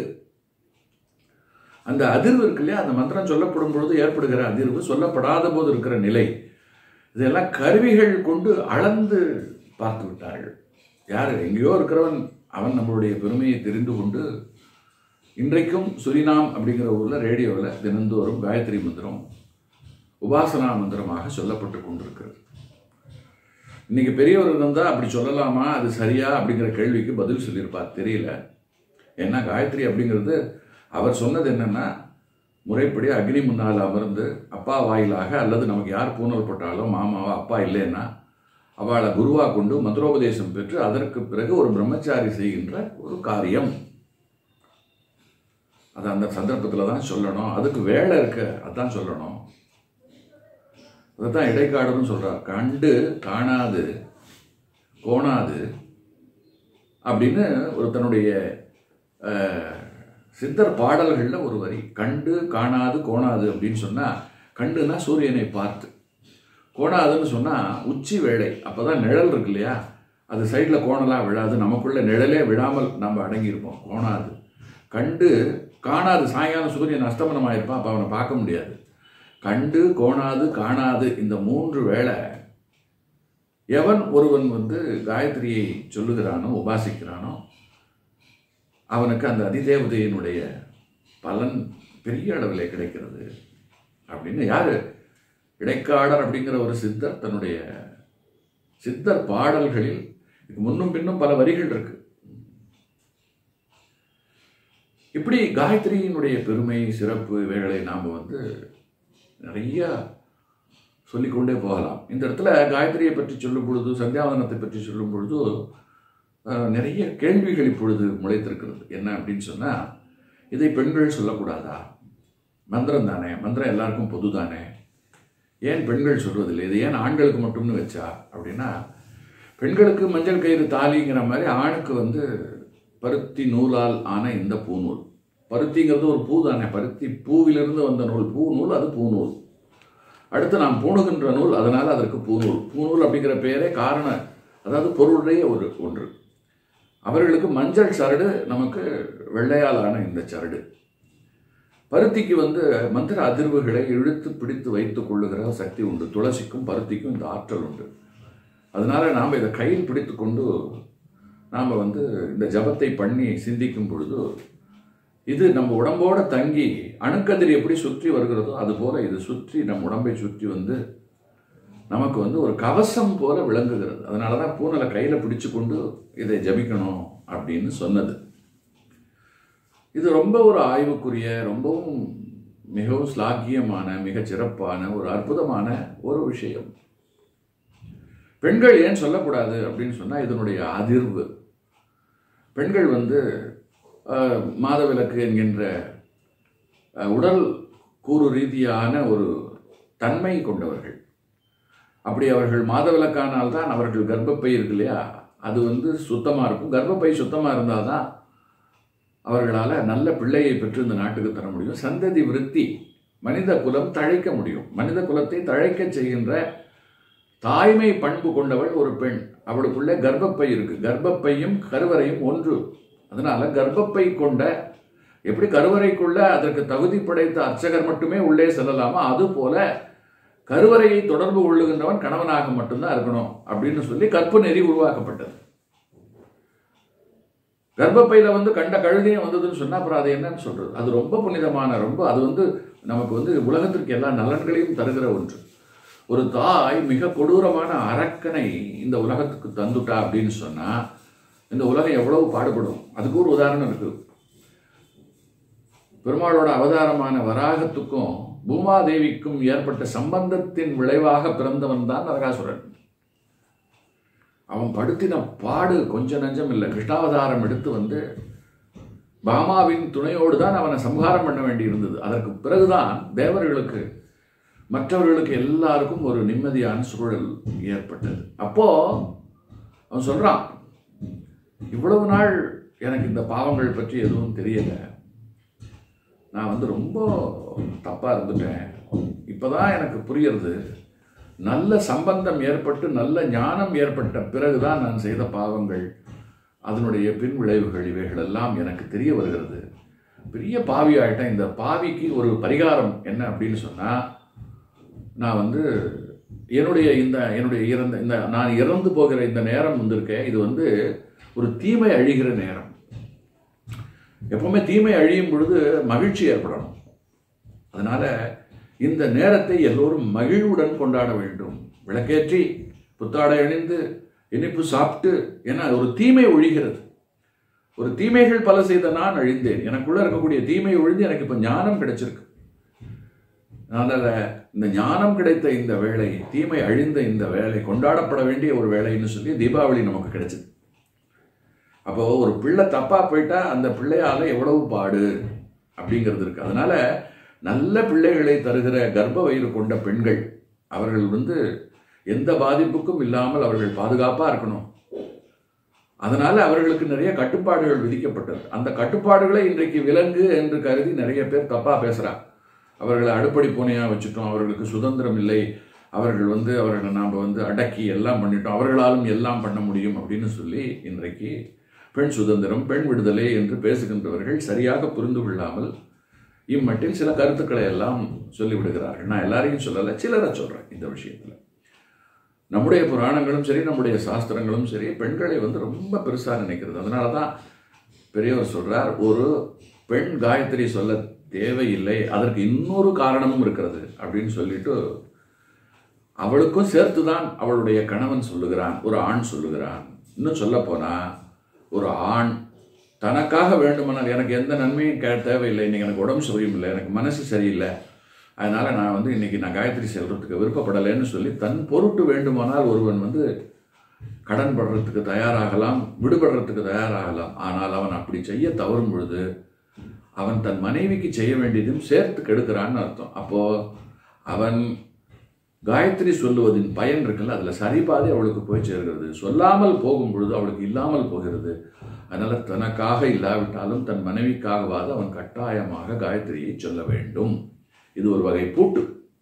அந்த அதிர்வு இருக்கு இல்லையா அந்த மந்திரம் சொல்லப்படும் பொழுது ஏற்படுகிற அதிர்வு சொல்லப்படாத போது இருக்கிற நிலை இதெல்லாம் கருவிகள் கொண்டு அளந்து பார்த்து விட்டார்கள் யார் எங்கேயோ இருக்கிறவன் அவன் நம்மளுடைய பெருமையை தெரிந்து கொண்டு இன்றைக்கும் சுரினாம் அப்படிங்கிற ஊரில் ரேடியோவில் தினந்தோறும் காயத்ரி மந்திரம் உபாசனா மந்திரமாக சொல்லப்பட்டு கொண்டிருக்கிறது இன்னைக்கு பெரியவர் இருந்தால் அப்படி சொல்லலாமா அது சரியா அப்படிங்கிற கேள்விக்கு பதில் சொல்லியிருப்பார் தெரியல ஏன்னா காயத்ரி அப்படிங்கிறது அவர் சொன்னது என்னன்னா முறைப்படி அக்னி முன்னால் அமர்ந்து அப்பா வாயிலாக அல்லது நமக்கு யார் பூனல் போட்டாலோ மாமாவோ அப்பா இல்லைன்னா அவளை குருவா கொண்டு மந்திரோபதேசம் பெற்று அதற்கு பிறகு ஒரு பிரம்மச்சாரி செய்கின்ற ஒரு காரியம் அது அந்த சந்தர்ப்பத்தில் தான் சொல்லணும் அதுக்கு வேலை இருக்கு அதான் சொல்லணும் அதைத்தான் இடைக்காடுன்னு சொல்றார் கண்டு காணாது கோணாது அப்படின்னு ஒரு தன்னுடைய அஹ், சித்தர் பாடல்களில் ஒரு வரி கண்டு காணாது கோணாது அப்படின்னு சொன்னா கண்டுனா சூரியனை பார்த்து கோணாதுன்னு சொன்னா உச்சி வேளை அப்பதான் நிழல் இருக்கு இல்லையா அது சைடில் கோணலாம் விழாது நமக்குள்ள நிழலே விழாமல் நம்ம அடங்கியிருப்போம் கோணாது கண்டு காணாது சாயங்காலம் சூரியன் அஸ்தமனம் ஆயிருப்பான் அப்போ அவனை பார்க்க முடியாது கண்டு கோணாது காணாது இந்த மூன்று வேளை எவன் ஒருவன் வந்து காயத்ரியை சொல்லுகிறானோ உபாசிக்கிறானோ அவனுக்கு அந்த அதிதேவதையினுடைய பலன் பெரிய அளவில் கிடைக்கிறது அப்படின்னு யாரு இடைக்காடர் அப்படிங்கிற ஒரு சித்தர் தன்னுடைய சித்தர் பாடல்களில் இதுக்கு முன்னும் பின்னும் பல வரிகள் இருக்கு இப்படி காயத்ரியினுடைய பெருமை சிறப்பு இவைகளை நாம் வந்து நிறைய சொல்லிக்கொண்டே போகலாம் இந்த இடத்துல காயத்ரியை பற்றி சொல்லும் பொழுது சந்தியாவதனத்தை பற்றி சொல்லும் பொழுது அஹ், நிறைய கேள்விகள் இப்பொழுது முளைத்திருக்கிறது என்ன அப்படின்னு சொன்னால் இதை பெண்கள் சொல்லக்கூடாதா மந்திரம் தானே மந்திரம் எல்லாருக்கும் பொது தானே ஏன் பெண்கள் சொல்வதில்லை இது ஏன் ஆண்களுக்கு மட்டும்னு வச்சா அப்படின்னா பெண்களுக்கு மஞ்சள் கயிறு தாலிங்கிற மாதிரி ஆணுக்கு வந்து பருத்தி நூலால் ஆன இந்த பூநூல் பருத்திங்கிறது ஒரு பூ தானே பருத்தி பூவிலிருந்து வந்த நூல் பூநூல் அது பூநூல் அடுத்து நாம் பூணுகின்ற நூல் அதனால் அதற்கு பூநூல் பூநூல் அப்படிங்கிற பெயரே காரண அதாவது பொருளுடைய ஒரு ஒன்று அவர்களுக்கு மஞ்சள் சரடு நமக்கு வெள்ளையால் ஆன இந்த சரடு பருத்திக்கு வந்து மந்திர அதிர்வுகளை இழுத்து பிடித்து வைத்துக் கொள்ளுகிற சக்தி உண்டு துளசிக்கும் பருத்திக்கும் இந்த ஆற்றல் உண்டு அதனால நாம் இதை கையில் பிடித்து கொண்டு நாம் வந்து இந்த ஜபத்தை பண்ணி சிந்திக்கும் பொழுது இது நம்ம உடம்போட தங்கி அணுக்கதிர் எப்படி சுற்றி வருகிறதோ அதுபோல இது சுற்றி நம் உடம்பை சுற்றி வந்து நமக்கு வந்து ஒரு கவசம் போல விளங்குகிறது அதனால தான் பூனலை கையில் பிடிச்சு கொண்டு இதை ஜபிக்கணும் அப்படின்னு சொன்னது இது ரொம்ப ஒரு ஆய்வுக்குரிய ரொம்பவும் மிகவும் ஸ்லாக்கியமான மிகச் சிறப்பான ஒரு அற்புதமான ஒரு விஷயம் பெண்கள் ஏன் சொல்லக்கூடாது அப்படின்னு சொன்னால் இதனுடைய அதிர்வு பெண்கள் வந்து அஹ், மாதவிலக்கு என்கின்ற அஹ், உடல் கூறு ரீதியான ஒரு தன்மை கொண்டவர்கள் அப்படி அவர்கள் மாதவிலக்கானால் தான் அவர்கள் கர்ப்பப்பை இருக்கு இல்லையா அது வந்து சுத்தமாக இருக்கும் கர்ப்பப்பை சுத்தமாக இருந்தால் தான் அவர்களால் நல்ல பிள்ளையை பெற்று இந்த நாட்டுக்கு தர முடியும் சந்ததி விருத்தி மனித குலம் தழைக்க முடியும் மனித குலத்தை தழைக்க செய்கின்ற தாய்மை பண்பு கொண்டவள் ஒரு பெண் அவளுக்குள்ள கர்ப்பப்பை இருக்கு கர்ப்பப்பையும் கருவறையும் ஒன்று அதனால கர்ப்பப்பை கொண்ட எப்படி கருவறைக்குள்ள அதற்கு தகுதி படைத்த அர்ச்சகர் மட்டுமே உள்ளே செல்லலாமா அது போல கருவறையை தொடர்பு கொள்ளுகின்றவன் கணவனாக மட்டும்தான் இருக்கணும் அப்படின்னு சொல்லி கற்பு நெறி உருவாக்கப்பட்டது கர்ப்பப்பையில வந்து கண்ட கழுதையும் வந்ததுன்னு சொன்னா அப்புறம் அது என்னன்னு சொல்றது அது ரொம்ப புனிதமான ரொம்ப அது வந்து நமக்கு வந்து உலகத்திற்கு எல்லா நலன்களையும் தருகிற ஒன்று ஒரு தாய் மிக கொடூரமான அரக்கனை இந்த உலகத்துக்கு தந்துட்டா அப்படின்னு சொன்னா இந்த உலகம் எவ்வளவு பாடுபடும் அதுக்கு ஒரு உதாரணம் இருக்கு பெருமாளோட அவதாரமான வராகத்துக்கும் பூமாதேவிக்கும் ஏற்பட்ட சம்பந்தத்தின் விளைவாக பிறந்தவன் தான் நரகாசுரன் அவன் படுத்தின பாடு கொஞ்ச நஞ்சம் இல்லை கிருஷ்ணாவதாரம் எடுத்து வந்து பாமாவின் துணையோடு தான் அவனை சம்ஹாரம் பண்ண வேண்டி இருந்தது அதற்கு பிறகுதான் தேவர்களுக்கு மற்றவர்களுக்கு எல்லாருக்கும் ஒரு நிம்மதியான சூழல் ஏற்பட்டது அப்போ அவன் சொல்றான் இவ்வளவு நாள் எனக்கு இந்த பாவங்கள் பற்றி எதுவும் தெரியல நான் வந்து ரொம்ப தப்பா இருந்துட்டேன் இப்பதான் எனக்கு புரியுறது நல்ல சம்பந்தம் ஏற்பட்டு நல்ல ஞானம் ஏற்பட்ட பிறகுதான் நான் செய்த பாவங்கள் அதனுடைய பின் விளைவுகள் இவைகள் எல்லாம் எனக்கு தெரிய வருகிறது பெரிய பாவி ஆயிட்டேன் இந்த பாவிக்கு ஒரு பரிகாரம் என்ன அப்படின்னு சொன்னா நான் வந்து என்னுடைய இந்த என்னுடைய இறந்த இந்த நான் இறந்து போகிற இந்த நேரம் வந்திருக்கேன் இது வந்து ஒரு தீமை அழிகிற நேரம் எப்பவுமே தீமை அழியும் பொழுது மகிழ்ச்சி ஏற்படணும் அதனால இந்த நேரத்தை எல்லோரும் மகிழ்வுடன் கொண்டாட வேண்டும் விளக்கேற்றி புத்தாடை அணிந்து இனிப்பு சாப்பிட்டு என ஒரு தீமை ஒழிகிறது ஒரு தீமைகள் பல செய்த நான் அழிந்தேன் எனக்குள்ள இருக்கக்கூடிய தீமை ஒழிந்து எனக்கு இப்ப ஞானம் கிடைச்சிருக்கு அதனால இந்த ஞானம் கிடைத்த இந்த வேலை தீமை அழிந்த இந்த வேலை கொண்டாடப்பட வேண்டிய ஒரு வேலைன்னு சொல்லி தீபாவளி நமக்கு கிடைச்சது அப்போ ஒரு பிள்ளை தப்பா போயிட்டா அந்த பிள்ளையால எவ்வளவு பாடு அப்படிங்கிறது இருக்கு அதனால நல்ல பிள்ளைகளை தருகிற கர்ப்ப வயிறு கொண்ட பெண்கள் அவர்கள் வந்து எந்த பாதிப்புக்கும் இல்லாமல் அவர்கள் பாதுகாப்பா இருக்கணும் அதனால அவர்களுக்கு நிறைய கட்டுப்பாடுகள் விதிக்கப்பட்டது அந்த கட்டுப்பாடுகளை இன்றைக்கு விலங்கு என்று கருதி நிறைய பேர் தப்பா பேசுறா அவர்களை அடுப்படி பூனையா வச்சுட்டோம் அவர்களுக்கு சுதந்திரம் இல்லை அவர்கள் வந்து அவர்களை நாம் வந்து அடக்கி எல்லாம் பண்ணிட்டோம் அவர்களாலும் எல்லாம் பண்ண முடியும் அப்படின்னு சொல்லி இன்றைக்கு பெண் சுதந்திரம் பெண் விடுதலை என்று பேசுகின்றவர்கள் சரியாக புரிந்து கொள்ளாமல் இம்மட்டில் சில கருத்துக்களை எல்லாம் சொல்லிவிடுகிறார்கள் நான் எல்லாரையும் சொல்லலை சிலரை சொல்றேன் இந்த விஷயத்துல நம்முடைய புராணங்களும் சரி நம்முடைய சாஸ்திரங்களும் சரி பெண்களை வந்து ரொம்ப பெருசா நினைக்கிறது அதனால தான் பெரியவர் சொல்றார் ஒரு பெண் காயத்ரி சொல்ல தேவையில்லை அதற்கு இன்னொரு காரணமும் இருக்கிறது அப்படின்னு சொல்லிட்டு அவளுக்கும் சேர்த்துதான் அவளுடைய கணவன் சொல்லுகிறான் ஒரு ஆண் சொல்லுகிறான் இன்னும் சொல்ல போனா ஒரு ஆண் தனக்காக வேண்டுமானால் எனக்கு எந்த நன்மையும் கே தேவையில்லை இன்னைக்கு எனக்கு உடம்பு சரியில்லை எனக்கு மனசு சரியில்லை அதனால நான் வந்து இன்னைக்கு நான் காயத்ரி செல்றதுக்கு விருப்பப்படலைன்னு சொல்லி தன் பொருட்டு வேண்டுமானால் ஒருவன் வந்து கடன் படுறதுக்கு தயாராகலாம் விடுபடுறதுக்கு தயாராகலாம் ஆனால் அவன் அப்படி செய்ய தவறும் பொழுது அவன் தன் மனைவிக்கு செய்ய வேண்டியதும் சேர்த்து கெடுக்கிறான்னு அர்த்தம் அப்போ அவன் காயத்ரி சொல்லுவதின் பயன் இருக்குல்ல அதில் சரிபாதி அவளுக்கு போய் சேர்கிறது சொல்லாமல் போகும் பொழுது அவளுக்கு இல்லாமல் போகிறது அதனால தனக்காக இல்லாவிட்டாலும் தன் மனைவிக்காகவாது அவன் கட்டாயமாக காயத்ரியை சொல்ல வேண்டும் இது ஒரு வகை பூட்டு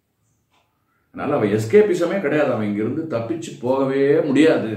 அதனால அவன் எஸ்கேபிசமே கிடையாது அவன் இங்கிருந்து தப்பிச்சு போகவே முடியாது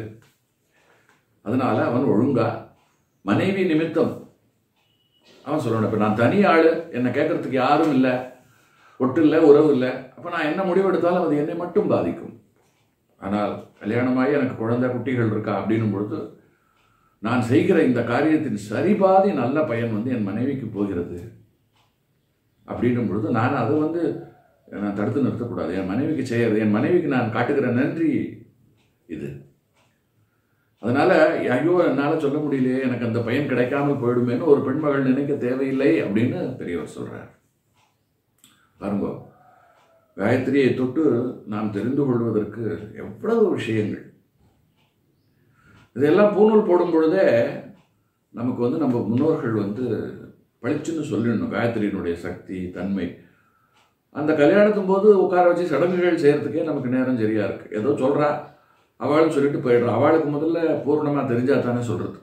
அதனால அவன் ஒழுங்கா மனைவி நிமித்தம் அவன் சொல்லணும் இப்போ நான் தனி ஆளு என்னை கேட்கறதுக்கு யாரும் இல்லை ஒட்டு இல்லை உறவு இல்லை அப்போ நான் என்ன முடிவெடுத்தாலும் அது என்னை மட்டும் பாதிக்கும் ஆனால் கல்யாணமாகி எனக்கு குழந்தை குட்டிகள் இருக்கா அப்படின்னும் பொழுது நான் செய்கிற இந்த காரியத்தின் சரிபாதி நல்ல பயன் வந்து என் மனைவிக்கு போகிறது அப்படின்னும் பொழுது நான் அதை வந்து நான் தடுத்து நிறுத்தக்கூடாது என் மனைவிக்கு செய்யறது என் மனைவிக்கு நான் காட்டுகிற நன்றி இது அதனால ஐயோ என்னால் சொல்ல முடியலையே எனக்கு அந்த பயன் கிடைக்காமல் போயிடுமேன்னு ஒரு பெண்மகள் நினைக்க தேவையில்லை அப்படின்னு பெரியவர் சொல்றார் பாருங்க காயத்ரியை தொட்டு நாம் தெரிந்து கொள்வதற்கு எவ்வளவு விஷயங்கள் இதெல்லாம் பூநூல் போடும் பொழுதே நமக்கு வந்து நம்ம முன்னோர்கள் வந்து பளிச்சுன்னு சொல்லிடணும் காயத்ரியினுடைய சக்தி தன்மை அந்த கல்யாணத்தும் போது உட்கார வச்சு சடங்குகள் செய்யறதுக்கே நமக்கு நேரம் சரியா இருக்கு ஏதோ சொல்றா அவளும் சொல்லிட்டு போயிடுறா அவளுக்கு முதல்ல பூர்ணமா தெரிஞ்சா தானே சொல்றதுக்கு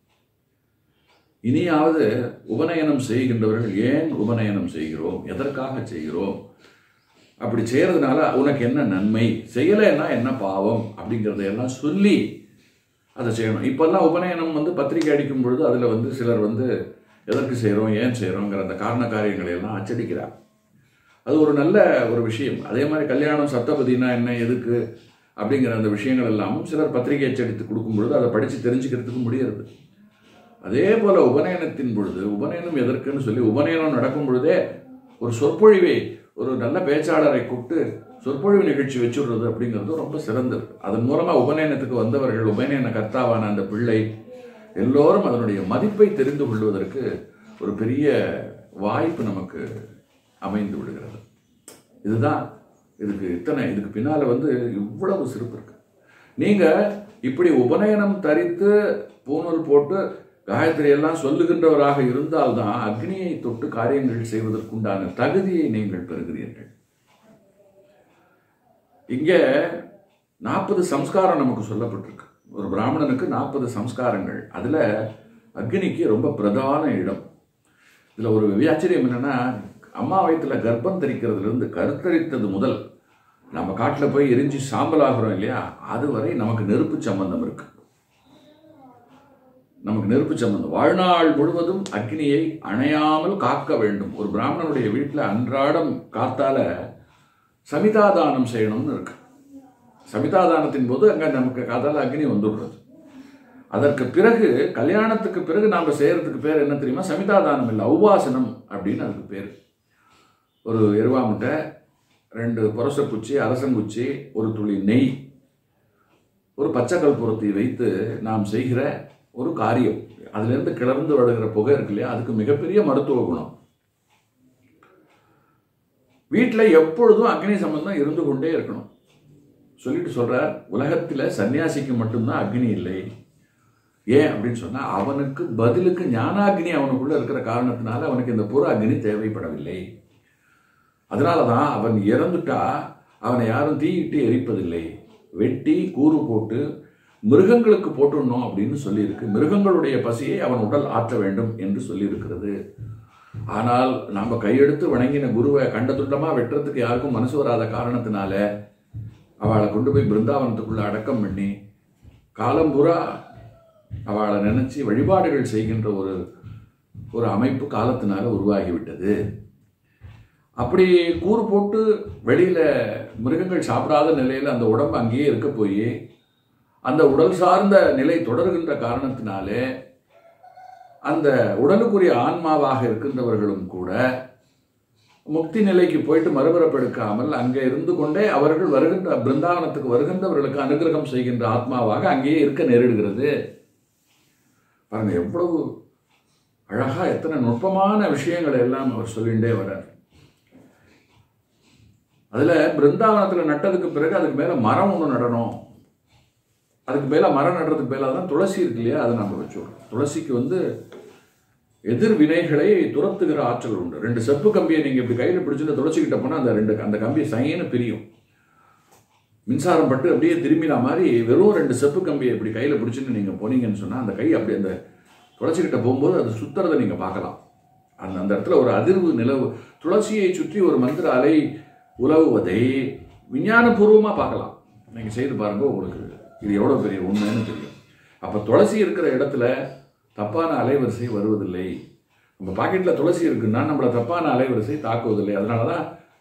இனியாவது உபநயனம் செய்கின்றவர்கள் ஏன் உபநயனம் செய்கிறோம் எதற்காக செய்கிறோம் அப்படி செய்யறதுனால உனக்கு என்ன நன்மை செய்யலைன்னா என்ன பாவம் அப்படிங்கிறதையெல்லாம் சொல்லி அதை செய்யணும் இப்போல்லாம் உபநயனம் வந்து பத்திரிக்கை அடிக்கும் பொழுது அதில் வந்து சிலர் வந்து எதற்கு செய்கிறோம் ஏன் செய்கிறோங்கிற அந்த காரண காரியங்களை எல்லாம் அச்சடிக்கிறார் அது ஒரு நல்ல ஒரு விஷயம் அதே மாதிரி கல்யாணம் சப்தபதினா என்ன எதுக்கு அப்படிங்கிற அந்த விஷயங்கள் எல்லாமும் சிலர் பத்திரிகை அச்சடித்து கொடுக்கும் பொழுது அதை படித்து தெரிஞ்சுக்கிறதுக்கு முடியாது அதே போல உபநயனத்தின் பொழுது உபநயனம் எதற்குன்னு சொல்லி உபநயனம் நடக்கும் பொழுதே ஒரு சொற்பொழிவை ஒரு நல்ல பேச்சாளரை கூப்பிட்டு சொற்பொழிவு நிகழ்ச்சி வச்சுடுறது அப்படிங்கிறது ரொம்ப சிறந்தது அதன் மூலமா உபநயனத்துக்கு வந்தவர்கள் உபநயன கர்த்தாவான அந்த பிள்ளை எல்லோரும் அதனுடைய மதிப்பை தெரிந்து கொள்வதற்கு ஒரு பெரிய வாய்ப்பு நமக்கு அமைந்து விடுகிறது இதுதான் இதுக்கு இத்தனை இதுக்கு பின்னால வந்து இவ்வளவு சிறப்பு இருக்கு நீங்க இப்படி உபநயனம் தரித்து பூணூல் போட்டு காயத்ரி எல்லாம் சொல்லுகின்றவராக இருந்தால்தான் அக்னியை தொட்டு காரியங்கள் செய்வதற்குண்டான தகுதியை நீங்கள் பெறுகிறீர்கள் இங்க நாற்பது சம்ஸ்காரம் நமக்கு சொல்லப்பட்டிருக்கு ஒரு பிராமணனுக்கு நாற்பது சம்ஸ்காரங்கள் அதுல அக்னிக்கு ரொம்ப பிரதான இடம் இதுல ஒரு வியாச்சரியம் என்னன்னா அம்மா வயிற்றுல கர்ப்பம் தரிக்கிறதுல இருந்து கருத்தரித்தது முதல் நம்ம காட்டில் போய் எரிஞ்சு சாம்பல் ஆகிறோம் இல்லையா அது வரை நமக்கு நெருப்பு சம்பந்தம் இருக்கு நமக்கு நெருப்பு சம்பந்தம் வாழ்நாள் முழுவதும் அக்னியை அணையாமல் காக்க வேண்டும் ஒரு பிராமணனுடைய வீட்டில் அன்றாடம் காத்தால சமிதாதானம் செய்யணும்னு இருக்கு சமிதாதானத்தின் போது அங்க நமக்கு காத்தால அக்னி வந்துடுறது அதற்கு பிறகு கல்யாணத்துக்கு பிறகு நாம செய்யறதுக்கு பேர் என்ன தெரியுமா சமிதாதானம் இல்லை உபாசனம் அப்படின்னு அதுக்கு பேர் ஒரு எருவாமுட்டை ரெண்டு புரசக்குச்சி அரசங்குச்சி ஒரு துளி நெய் ஒரு பச்சை கற்பூரத்தை வைத்து நாம் செய்கிற ஒரு காரியம் அதிலிருந்து கிளர்ந்து வருகிற புகை இருக்கு இல்லையா அதுக்கு மிகப்பெரிய மருத்துவ குணம் வீட்டில் எப்பொழுதும் அக்னி சம்பந்தம் இருந்து கொண்டே இருக்கணும் சொல்லிட்டு சொல்றார் உலகத்தில் சன்னியாசிக்கு மட்டும்தான் அக்னி இல்லை ஏன் அப்படின்னு சொன்னா அவனுக்கு பதிலுக்கு ஞானாக்னி அவனுக்குள்ள இருக்கிற காரணத்தினால அவனுக்கு இந்த புற அக்னி தேவைப்படவில்லை அதனால தான் அவன் இறந்துட்டா அவனை யாரும் தீயிட்டு எரிப்பதில்லை வெட்டி கூறு போட்டு மிருகங்களுக்கு போட்டுடணும் அப்படின்னு சொல்லியிருக்கு மிருகங்களுடைய பசியை அவன் உடல் ஆற்ற வேண்டும் என்று சொல்லியிருக்கிறது ஆனால் நாம் கையெடுத்து வணங்கின குருவை கண்ட துண்டமாக வெட்டுறதுக்கு யாருக்கும் மனசு வராத காரணத்தினால அவளை கொண்டு போய் பிருந்தாவனத்துக்குள்ள அடக்கம் பண்ணி காலம்புறா அவளை நினைச்சு வழிபாடுகள் செய்கின்ற ஒரு ஒரு அமைப்பு காலத்தினால உருவாகிவிட்டது அப்படி கூறு போட்டு வெளியில மிருகங்கள் சாப்பிடாத நிலையில அந்த உடம்பு அங்கேயே இருக்க போய் அந்த உடல் சார்ந்த நிலை தொடர்கின்ற காரணத்தினாலே அந்த உடலுக்குரிய ஆன்மாவாக இருக்கின்றவர்களும் கூட முக்தி நிலைக்கு போயிட்டு மறுபிறப்பெடுக்காமல் அங்கே இருந்து கொண்டே அவர்கள் வருகின்ற பிருந்தாவனத்துக்கு வருகின்றவர்களுக்கு அனுகிரகம் செய்கின்ற ஆத்மாவாக அங்கேயே இருக்க நேரிடுகிறது பாருங்க எவ்வளவு அழகா எத்தனை நுட்பமான விஷயங்களை எல்லாம் அவர் சொல்லிண்டே வர்றார் அதுல பிருந்தாவனத்துல நட்டதுக்கு பிறகு அதுக்கு மேல மரம் ஒன்று நடணும் அதுக்கு மேல மரம் நடுறதுக்கு மேல தான் துளசி இருக்கு இல்லையா அதை நம்ம வச்சோம் துளசிக்கு வந்து எதிர் வினைகளை துரத்துகிற ஆற்றல் உண்டு ரெண்டு செப்பு கம்பியை நீங்க இப்படி கையில பிடிச்சிட்டு துளசிக்கிட்ட போனா அந்த ரெண்டு அந்த கம்பி சைன்னு பிரியும் மின்சாரம் பட்டு அப்படியே திரும்பின மாதிரி வெறும் ரெண்டு செப்பு கம்பியை இப்படி கையில பிடிச்சிட்டு நீங்க போனீங்கன்னு சொன்னா அந்த கை அப்படி அந்த துளசிக்கிட்ட போகும்போது அது சுத்துறதை நீங்க பார்க்கலாம் அந்த அந்த இடத்துல ஒரு அதிர்வு நிலவு துளசியை சுற்றி ஒரு மந்திர அலை உலவுவதை விஞ்ஞானபூர்வமா பார்க்கலாம் நீங்க செய்து பாருங்க உங்களுக்கு இது எவ்வளவு பெரிய உண்மைன்னு தெரியும் அப்ப துளசி இருக்கிற இடத்துல தப்பான அலைவரிசை வருவதில்லை நம்ம பாக்கெட்ல துளசி இருக்குன்னா நம்மள தப்பான அலைவரிசை தாக்குவதில்லை அதனால தான்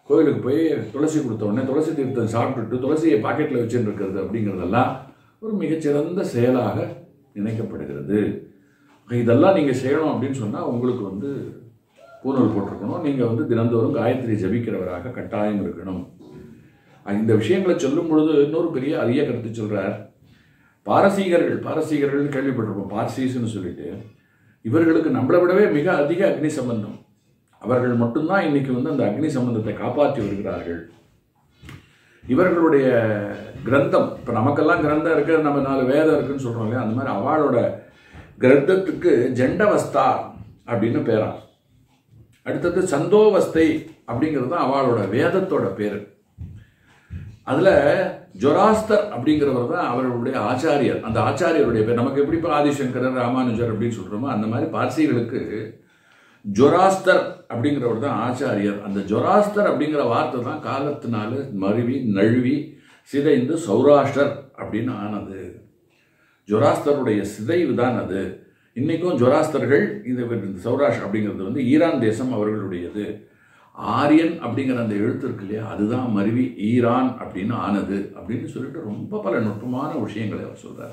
கோயிலுக்கு போய் துளசி கொடுத்த உடனே துளசி தீர்த்தம் சாப்பிட்டுட்டு துளசியை பாக்கெட்டில் வச்சுட்டு இருக்கிறது அப்படிங்கிறதெல்லாம் ஒரு மிகச்சிறந்த செயலாக நினைக்கப்படுகிறது இதெல்லாம் நீங்கள் செய்யணும் அப்படின்னு சொன்னால் உங்களுக்கு வந்து பூணூல் போட்டிருக்கணும் நீங்கள் வந்து தினந்தோறும் காயத்ரி ஜபிக்கிறவராக கட்டாயம் இருக்கணும் இந்த விஷயங்களை சொல்லும் பொழுது இன்னொரு பெரிய அரிய கருத்து சொல்றார் பாரசீகர்கள் பாரசீகர்கள் கேள்விப்பட்டிருப்போம் பார்சீஸ்னு சொல்லிட்டு இவர்களுக்கு நம்மளை விடவே மிக அதிக அக்னி சம்பந்தம் அவர்கள் மட்டும்தான் இன்னைக்கு வந்து அந்த அக்னி சம்பந்தத்தை காப்பாற்றி வருகிறார்கள் இவர்களுடைய கிரந்தம் இப்போ நமக்கெல்லாம் கிரந்தம் இருக்கு நம்ம நாலு வேதம் இருக்குன்னு சொல்றோம் இல்லையா அந்த மாதிரி அவளோட கிரந்தத்துக்கு ஜெண்டவஸ்தா அப்படின்னு பேரா அடுத்தது சந்தோவஸ்தை அப்படிங்கிறது தான் அவளோட வேதத்தோட பேர் அதுல ஜொராஸ்தர் அப்படிங்கிறவர் தான் அவர்களுடைய ஆச்சாரியர் அந்த ஆச்சாரியருடைய பேர் நமக்கு எப்படி இப்போ ஆதிசங்கரர் ராமானுஜர் அப்படின்னு சொல்றோமோ அந்த மாதிரி பார்சிகளுக்கு ஜொராஸ்தர் அப்படிங்கிறவர் தான் ஆச்சாரியர் அந்த ஜொராஸ்தர் அப்படிங்கிற வார்த்தை தான் காலத்தினால மருவி நழுவி சிதைந்து சௌராஷ்டர் அப்படின்னு ஆனது ஜொராஸ்தருடைய சிதைவு தான் அது இன்னைக்கும் ஜொராஸ்தர்கள் இது சௌராஷ்டிர அப்படிங்கிறது வந்து ஈரான் தேசம் அவர்களுடையது ஆரியன் அப்படிங்கிற அந்த எழுத்து இருக்கு இல்லையா அதுதான் மருவி ஈரான் அப்படின்னு ஆனது அப்படின்னு சொல்லிட்டு ரொம்ப பல நுட்பமான விஷயங்களை அவர் சொல்றார்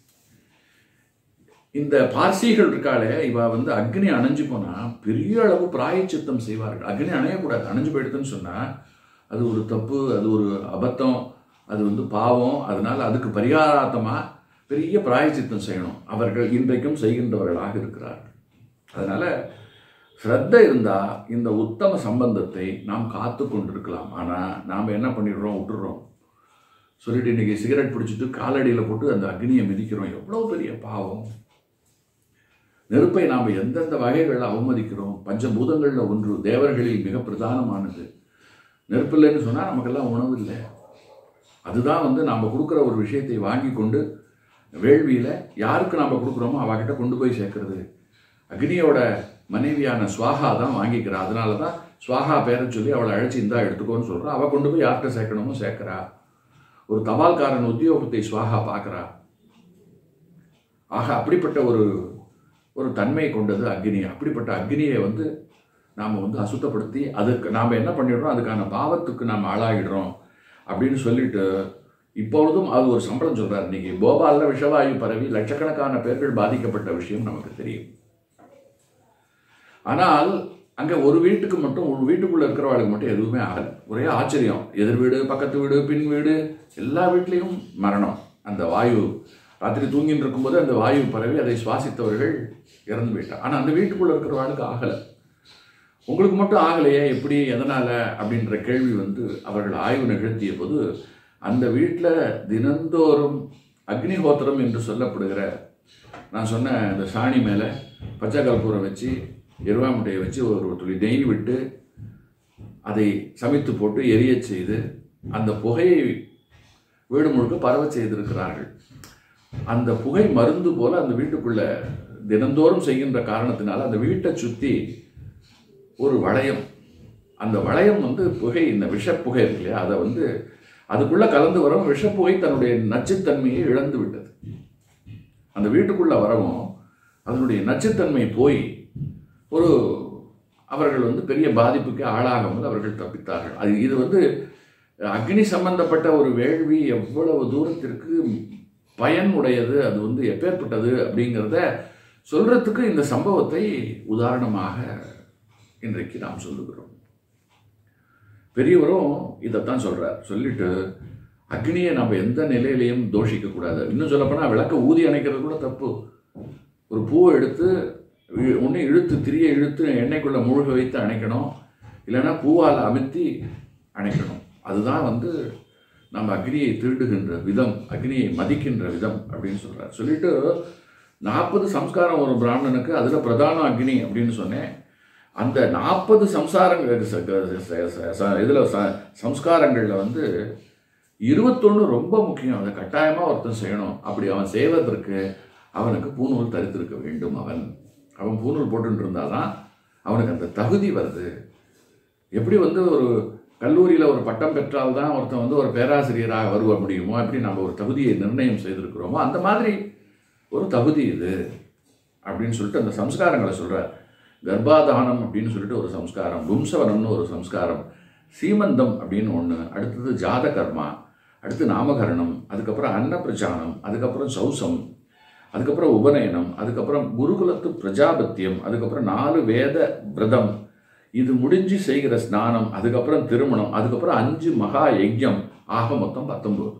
இந்த பார்சிகள் இருக்காளே இவ வந்து அக்னி அணைஞ்சு போனா பெரிய அளவு பிராயச்சித்தம் செய்வார்கள் அக்னி அணையக்கூடாது அணைஞ்சு போயிடுதுன்னு சொன்னா அது ஒரு தப்பு அது ஒரு அபத்தம் அது வந்து பாவம் அதனால அதுக்கு பரிகாராத்தமா பெரிய பிராயச்சித்தம் செய்யணும் அவர்கள் இன்றைக்கும் செய்கின்றவர்களாக இருக்கிறார்கள் அதனால ஸ்ரத்த இருந்தா இந்த உத்தம சம்பந்தத்தை நாம் காத்து கொண்டிருக்கலாம் ஆனா நாம் என்ன பண்ணிடுறோம் விட்டுடுறோம் சொல்லிட்டு இன்னைக்கு சிகரெட் பிடிச்சிட்டு காலடியில் போட்டு அந்த அக்னியை மிதிக்கிறோம் எவ்வளோ பெரிய பாவம் நெருப்பை நாம் எந்தெந்த வகைகளில் அவமதிக்கிறோம் பஞ்சபூதங்களில் ஒன்று தேவர்களில் மிக பிரதானமானது நெருப்பு இல்லைன்னு சொன்னால் நமக்கெல்லாம் உணவு இல்லை அதுதான் வந்து நாம் கொடுக்குற ஒரு விஷயத்தை வாங்கி கொண்டு வேள்வியில் யாருக்கு நாம் கொடுக்குறோமோ அவகிட்ட கொண்டு போய் சேர்க்கறது அக்னியோட மனைவியான சுவாகா தான் வாங்கிக்கிறா அதனால தான் சுவாகா பேரை சொல்லி அவளை அழைச்சி இந்தா எடுத்துக்கோன்னு சொல்கிறா அவள் கொண்டு போய் யார்கிட்ட சேர்க்கணுமோ சேர்க்கிறா ஒரு தபால்காரன் உத்தியோகத்தை சுவாகா பார்க்குறா ஆக அப்படிப்பட்ட ஒரு ஒரு தன்மை கொண்டது அக்னி அப்படிப்பட்ட அக்னியை வந்து நாம் வந்து அசுத்தப்படுத்தி அதுக்கு நாம் என்ன பண்ணிடுறோம் அதுக்கான பாவத்துக்கு நாம் ஆளாகிடுறோம் அப்படின்னு சொல்லிட்டு இப்பொழுதும் அது ஒரு சம்பளம் சொல்றார் இன்னைக்கு போபாலில் விஷவாயு பரவி லட்சக்கணக்கான பேர்கள் பாதிக்கப்பட்ட விஷயம் நமக்கு தெரியும் ஆனால் அங்கே ஒரு வீட்டுக்கு மட்டும் ஒரு வீட்டுக்குள்ளே இருக்கிறவர்களுக்கு மட்டும் எதுவுமே ஆகல ஒரே ஆச்சரியம் எதிர் வீடு பக்கத்து வீடு பின் வீடு எல்லா வீட்லேயும் மரணம் அந்த வாயு ராத்திரி தூங்கின்னு இருக்கும்போது அந்த வாயு பரவி அதை சுவாசித்தவர்கள் இறந்து போயிட்டார் ஆனால் அந்த வீட்டுக்குள்ளே இருக்கிறவர்களுக்கு ஆகலை உங்களுக்கு மட்டும் ஆகலையே எப்படி எதனால் அப்படின்ற கேள்வி வந்து அவர்கள் ஆய்வு நிகழ்த்திய போது அந்த வீட்டில் தினந்தோறும் அக்னிஹோத்திரம் என்று சொல்லப்படுகிற நான் சொன்ன அந்த சாணி மேலே பச்சை கற்பூரம் வச்சு எருவா முட்டையை வச்சு ஒரு துளி நெய் விட்டு அதை சமைத்து போட்டு எரியச் செய்து அந்த புகையை வீடு முழுக்க பரவச் செய்திருக்கிறார்கள் அந்த புகை மருந்து போல அந்த வீட்டுக்குள்ள தினந்தோறும் செய்கின்ற காரணத்தினால அந்த வீட்டை சுற்றி ஒரு வளையம் அந்த வளையம் வந்து புகை இந்த விஷப்புகை இருக்கு இல்லையா அதை வந்து அதுக்குள்ள கலந்து வரும் விஷப்புகை தன்னுடைய நச்சுத்தன்மையை இழந்து விட்டது அந்த வீட்டுக்குள்ள வரவும் அதனுடைய நச்சுத்தன்மை போய் ஒரு அவர்கள் வந்து பெரிய பாதிப்புக்கு ஆளாகாமல் அவர்கள் தப்பித்தார்கள் அது இது வந்து அக்னி சம்பந்தப்பட்ட ஒரு வேள்வி எவ்வளவு தூரத்திற்கு பயன் உடையது அது வந்து எப்பேற்பட்டது அப்படிங்கிறத சொல்றதுக்கு இந்த சம்பவத்தை உதாரணமாக இன்றைக்கு நாம் சொல்லுகிறோம் பெரியவரும் இதைத்தான் சொல்றார் சொல்லிட்டு அக்னியை நம்ம எந்த நிலையிலையும் தோஷிக்க கூடாது இன்னும் சொல்லப்போனால் விளக்க ஊதி அணைக்கிறது கூட தப்பு ஒரு பூவை எடுத்து ஒன்று இழுத்து திரியை இழுத்து எண்ணெய்க்குள்ள முழுக வைத்து அணைக்கணும் இல்லைன்னா பூவால் அமுத்தி அணைக்கணும் அதுதான் வந்து நம்ம அக்னியை திருடுகின்ற விதம் அக்னியை மதிக்கின்ற விதம் அப்படின்னு சொல்றார் சொல்லிட்டு நாற்பது சம்ஸ்காரம் ஒரு பிராமணனுக்கு அதில் பிரதான அக்னி அப்படின்னு சொன்னேன் அந்த நாற்பது சம்சாரங்கள் இதில் சம்ஸ்காரங்களில் வந்து இருபத்தொன்று ரொம்ப முக்கியம் அதை கட்டாயமாக ஒருத்தன் செய்யணும் அப்படி அவன் செய்வதற்கு அவனுக்கு பூநூல் தரித்திருக்க வேண்டும் அவன் அவன் பூநூல் போட்டுட்டு இருந்தாதான் அவனுக்கு அந்த தகுதி வருது எப்படி வந்து ஒரு கல்லூரியில் ஒரு பட்டம் பெற்றால் தான் ஒருத்தன் வந்து ஒரு பேராசிரியராக வருவ முடியுமோ எப்படி நம்ம ஒரு தகுதியை நிர்ணயம் செய்திருக்கிறோமோ அந்த மாதிரி ஒரு தகுதி இது அப்படின்னு சொல்லிட்டு அந்த சம்ஸ்காரங்களை சொல்கிறார் கர்ப்பாதானம் அப்படின்னு சொல்லிட்டு ஒரு சம்ஸ்காரம் பும்சவனம்னு ஒரு சம்ஸ்காரம் சீமந்தம் அப்படின்னு ஒன்று அடுத்தது ஜாத கர்மா அடுத்து நாமகரணம் அதுக்கப்புறம் அன்னப்பிரச்சானம் அதுக்கப்புறம் சௌசம் அதுக்கப்புறம் உபநயனம் அதுக்கப்புறம் குருகுலத்து பிரஜாபத்தியம் அதுக்கப்புறம் நாலு வேத விரதம் இது முடிஞ்சு செய்கிற ஸ்நானம் அதுக்கப்புறம் திருமணம் அதுக்கப்புறம் அஞ்சு மகா யஜ்யம் ஆக மொத்தம் பத்தொன்பது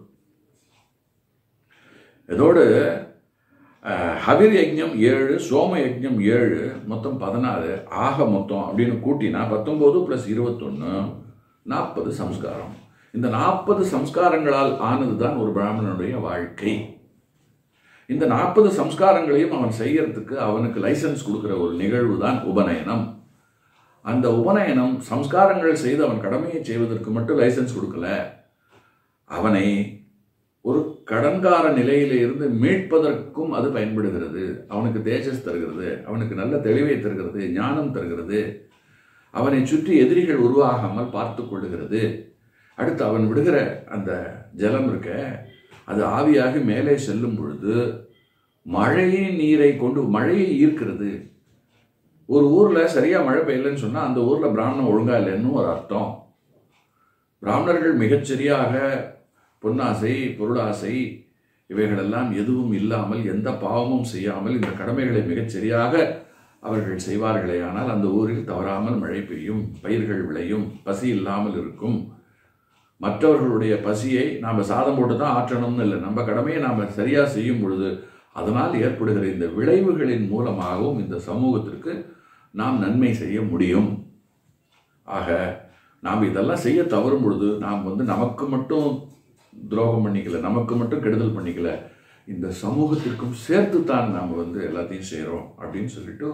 இதோடு அஹ், ஹவிர் யஜ்ஞம் ஏழு சோம யஜ்ஞம் ஏழு மொத்தம் பதினாறு ஆக மொத்தம் அப்படின்னு கூட்டினா பத்தொம்போது ப்ளஸ் இருபத்தொன்று நாற்பது சம்ஸ்காரம் இந்த நாற்பது சம்ஸ்காரங்களால் ஆனது தான் ஒரு பிராமணனுடைய வாழ்க்கை இந்த நாற்பது சம்ஸ்காரங்களையும் அவன் செய்யறதுக்கு அவனுக்கு லைசன்ஸ் கொடுக்குற ஒரு நிகழ்வு தான் உபநயனம் அந்த உபநயனம் சம்ஸ்காரங்கள் செய்து அவன் கடமையை செய்வதற்கு மட்டும் லைசன்ஸ் கொடுக்கல அவனை ஒரு கடன்கார நிலையில இருந்து மீட்பதற்கும் அது பயன்படுகிறது அவனுக்கு தேஜஸ் தருகிறது அவனுக்கு நல்ல தெளிவை தருகிறது ஞானம் தருகிறது அவனை சுற்றி எதிரிகள் உருவாகாமல் பார்த்து கொள்ளுகிறது அடுத்து அவன் விடுகிற அந்த ஜலம் இருக்க அது ஆவியாகி மேலே செல்லும் பொழுது மழையின் நீரை கொண்டு மழையை ஈர்க்கிறது ஒரு ஊர்ல சரியா மழை பெய்யலன்னு சொன்னா அந்த ஊர்ல பிராமணன் ஒழுங்கா இல்லைன்னு ஒரு அர்த்தம் பிராமணர்கள் மிகச்சரியாக பொன்னாசை பொருளாசை இவைகளெல்லாம் எதுவும் இல்லாமல் எந்த பாவமும் செய்யாமல் இந்த கடமைகளை மிகச்சரியாக அவர்கள் செய்வார்களே ஆனால் அந்த ஊரில் தவறாமல் மழை பெய்யும் பயிர்கள் விளையும் பசி இல்லாமல் இருக்கும் மற்றவர்களுடைய பசியை நாம் சாதம் போட்டு தான் ஆற்றணும்னு இல்லை நம்ம கடமையை நாம் சரியாக செய்யும் பொழுது அதனால் ஏற்படுகிற இந்த விளைவுகளின் மூலமாகவும் இந்த சமூகத்திற்கு நாம் நன்மை செய்ய முடியும் ஆக நாம் இதெல்லாம் செய்ய தவறும் பொழுது நாம் வந்து நமக்கு மட்டும் துரோகம் பண்ணிக்கல நமக்கு மட்டும் கெடுதல் பண்ணிக்கல இந்த சமூகத்திற்கும் சேர்த்து தான் நாம் வந்து எல்லாத்தையும் செய்கிறோம் அப்படின்னு சொல்லிட்டு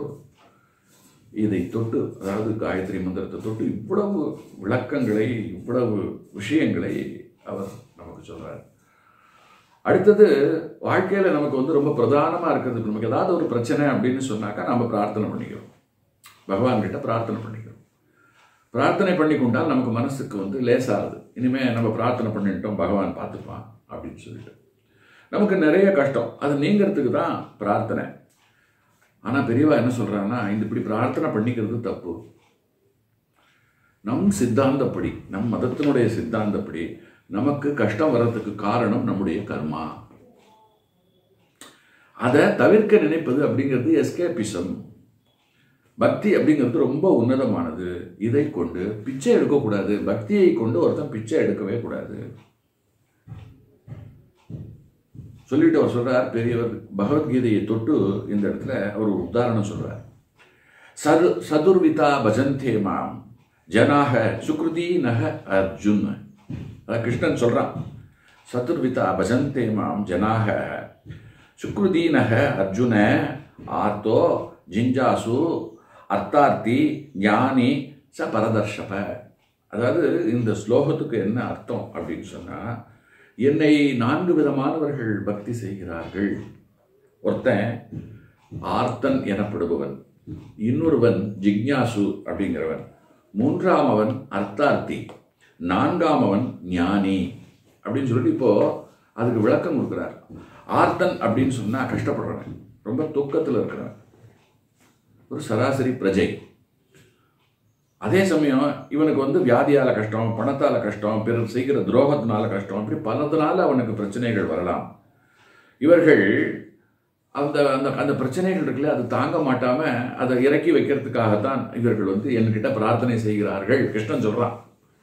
இதை தொட்டு அதாவது காயத்ரி மந்திரத்தை தொட்டு இவ்வளவு விளக்கங்களை இவ்வளவு விஷயங்களை அவர் நமக்கு சொல்றார் அடுத்தது வாழ்க்கையில் நமக்கு வந்து ரொம்ப பிரதானமாக இருக்கிறது இப்ப நமக்கு ஏதாவது ஒரு பிரச்சனை அப்படின்னு சொன்னாக்கா நம்ம பிரார்த்தனை பண்ணிக்கிறோம் பகவான்கிட்ட பிரார்த்தனை பண்ணிக்கிறோம் பிரார்த்தனை பண்ணி கொண்டால் நமக்கு மனசுக்கு வந்து லேசாகுது இனிமே நம்ம பிரார்த்தனை பண்ணிட்டோம் பகவான் பார்த்துப்பான் அப்படின்னு சொல்லிட்டு நமக்கு நிறைய கஷ்டம் அது நீங்கிறதுக்கு தான் பிரார்த்தனை ஆனால் பெரியவா என்ன சொல்றாங்கன்னா இந்த இப்படி பிரார்த்தனை பண்ணிக்கிறது தப்பு நம் சித்தாந்தப்படி நம் மதத்தினுடைய சித்தாந்தப்படி நமக்கு கஷ்டம் வர்றதுக்கு காரணம் நம்முடைய கர்மா அதை தவிர்க்க நினைப்பது அப்படிங்கிறது எஸ்கேபிசம் பக்தி அப்படிங்கிறது ரொம்ப உன்னதமானது இதை கொண்டு பிச்சை எடுக்கக்கூடாது பக்தியை கொண்டு ஒருத்தன் பிச்சை எடுக்கவே கூடாது சொல்லிட்டு அவர் சொல்றார் பெரியவர் பகவத்கீதையை தொட்டு இந்த இடத்துல அவர் ஒரு உதாரணம் சொல்றார் சது சதுர்விதா பஜந்தே மாம் ஜனாக சுக்ருதி நக அர்ஜுன் அதான் கிருஷ்ணன் சொல்றான் சதுர்விதா பஜந்தே மாம் ஜனாக சுக்ருதீனக அர்ஜுன ஆர்த்தோ ஜிஞ்சாசு அர்த்தார்த்தி ஞானி ச பரதர்ஷப அதாவது இந்த ஸ்லோகத்துக்கு என்ன அர்த்தம் அப்படின்னு சொன்னா என்னை நான்கு விதமானவர்கள் பக்தி செய்கிறார்கள் ஒருத்தன் ஆர்த்தன் எனப்படுபவன் இன்னொருவன் ஜிக்ஞாசு அப்படிங்கிறவன் மூன்றாம் அவன் அர்த்தார்த்தி நான்காம் அவன் ஞானி அப்படின்னு சொல்லிட்டு இப்போ அதுக்கு விளக்கம் கொடுக்குறார் ஆர்த்தன் அப்படின்னு சொன்னா கஷ்டப்படுறவன் ரொம்ப தூக்கத்தில் இருக்கிறவன் ஒரு சராசரி பிரஜை அதே சமயம் இவனுக்கு வந்து வியாதியால கஷ்டம் பணத்தால கஷ்டம் பிறர் செய்கிற துரோகத்தினால கஷ்டம் இப்படி பலத்தினால அவனுக்கு பிரச்சனைகள் வரலாம் இவர்கள் அந்த அந்த அந்த பிரச்சனைகள் இருக்குல்ல அது தாங்க மாட்டாம அதை இறக்கி வைக்கிறதுக்காகத்தான் இவர்கள் வந்து என்கிட்ட பிரார்த்தனை செய்கிறார்கள் கிருஷ்ணன் சொல்றான்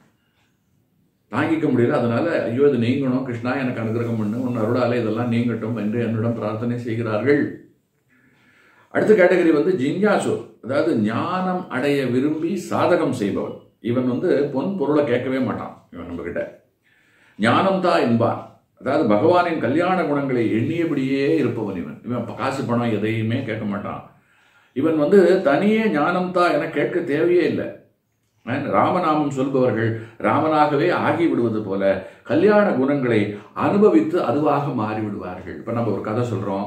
தாங்கிக்க முடியல அதனால ஐயோ இது நீங்கணும் கிருஷ்ணா எனக்கு அனுகிரகம் பண்ணு உன் அருளாலே இதெல்லாம் நீங்கட்டும் என்று என்னிடம் பிரார்த்தனை செய்கிறார்கள் அடுத்த கேட்டகரி வந்து ஜிஞ்ஞாசு அதாவது ஞானம் அடைய விரும்பி சாதகம் செய்பவன் இவன் வந்து பொன் பொருளை கேட்கவே மாட்டான் இவன் நம்ம கிட்ட ஞானம் தான் என்பான் அதாவது பகவானின் கல்யாண குணங்களை எண்ணியபடியே இருப்பவன் இவன் இவன் ப- காசு பணம் எதையுமே கேட்க மாட்டான் இவன் வந்து தனியே ஞானம் தான் என கேட்க தேவையே இல்லை அஹ் ராமநாமம் சொல்பவர்கள் ராமனாகவே ஆகி விடுவது போல கல்யாண குணங்களை அனுபவித்து அதுவாக மாறி விடுவார்கள் இப்போ நம்ம ஒரு கதை சொல்றோம்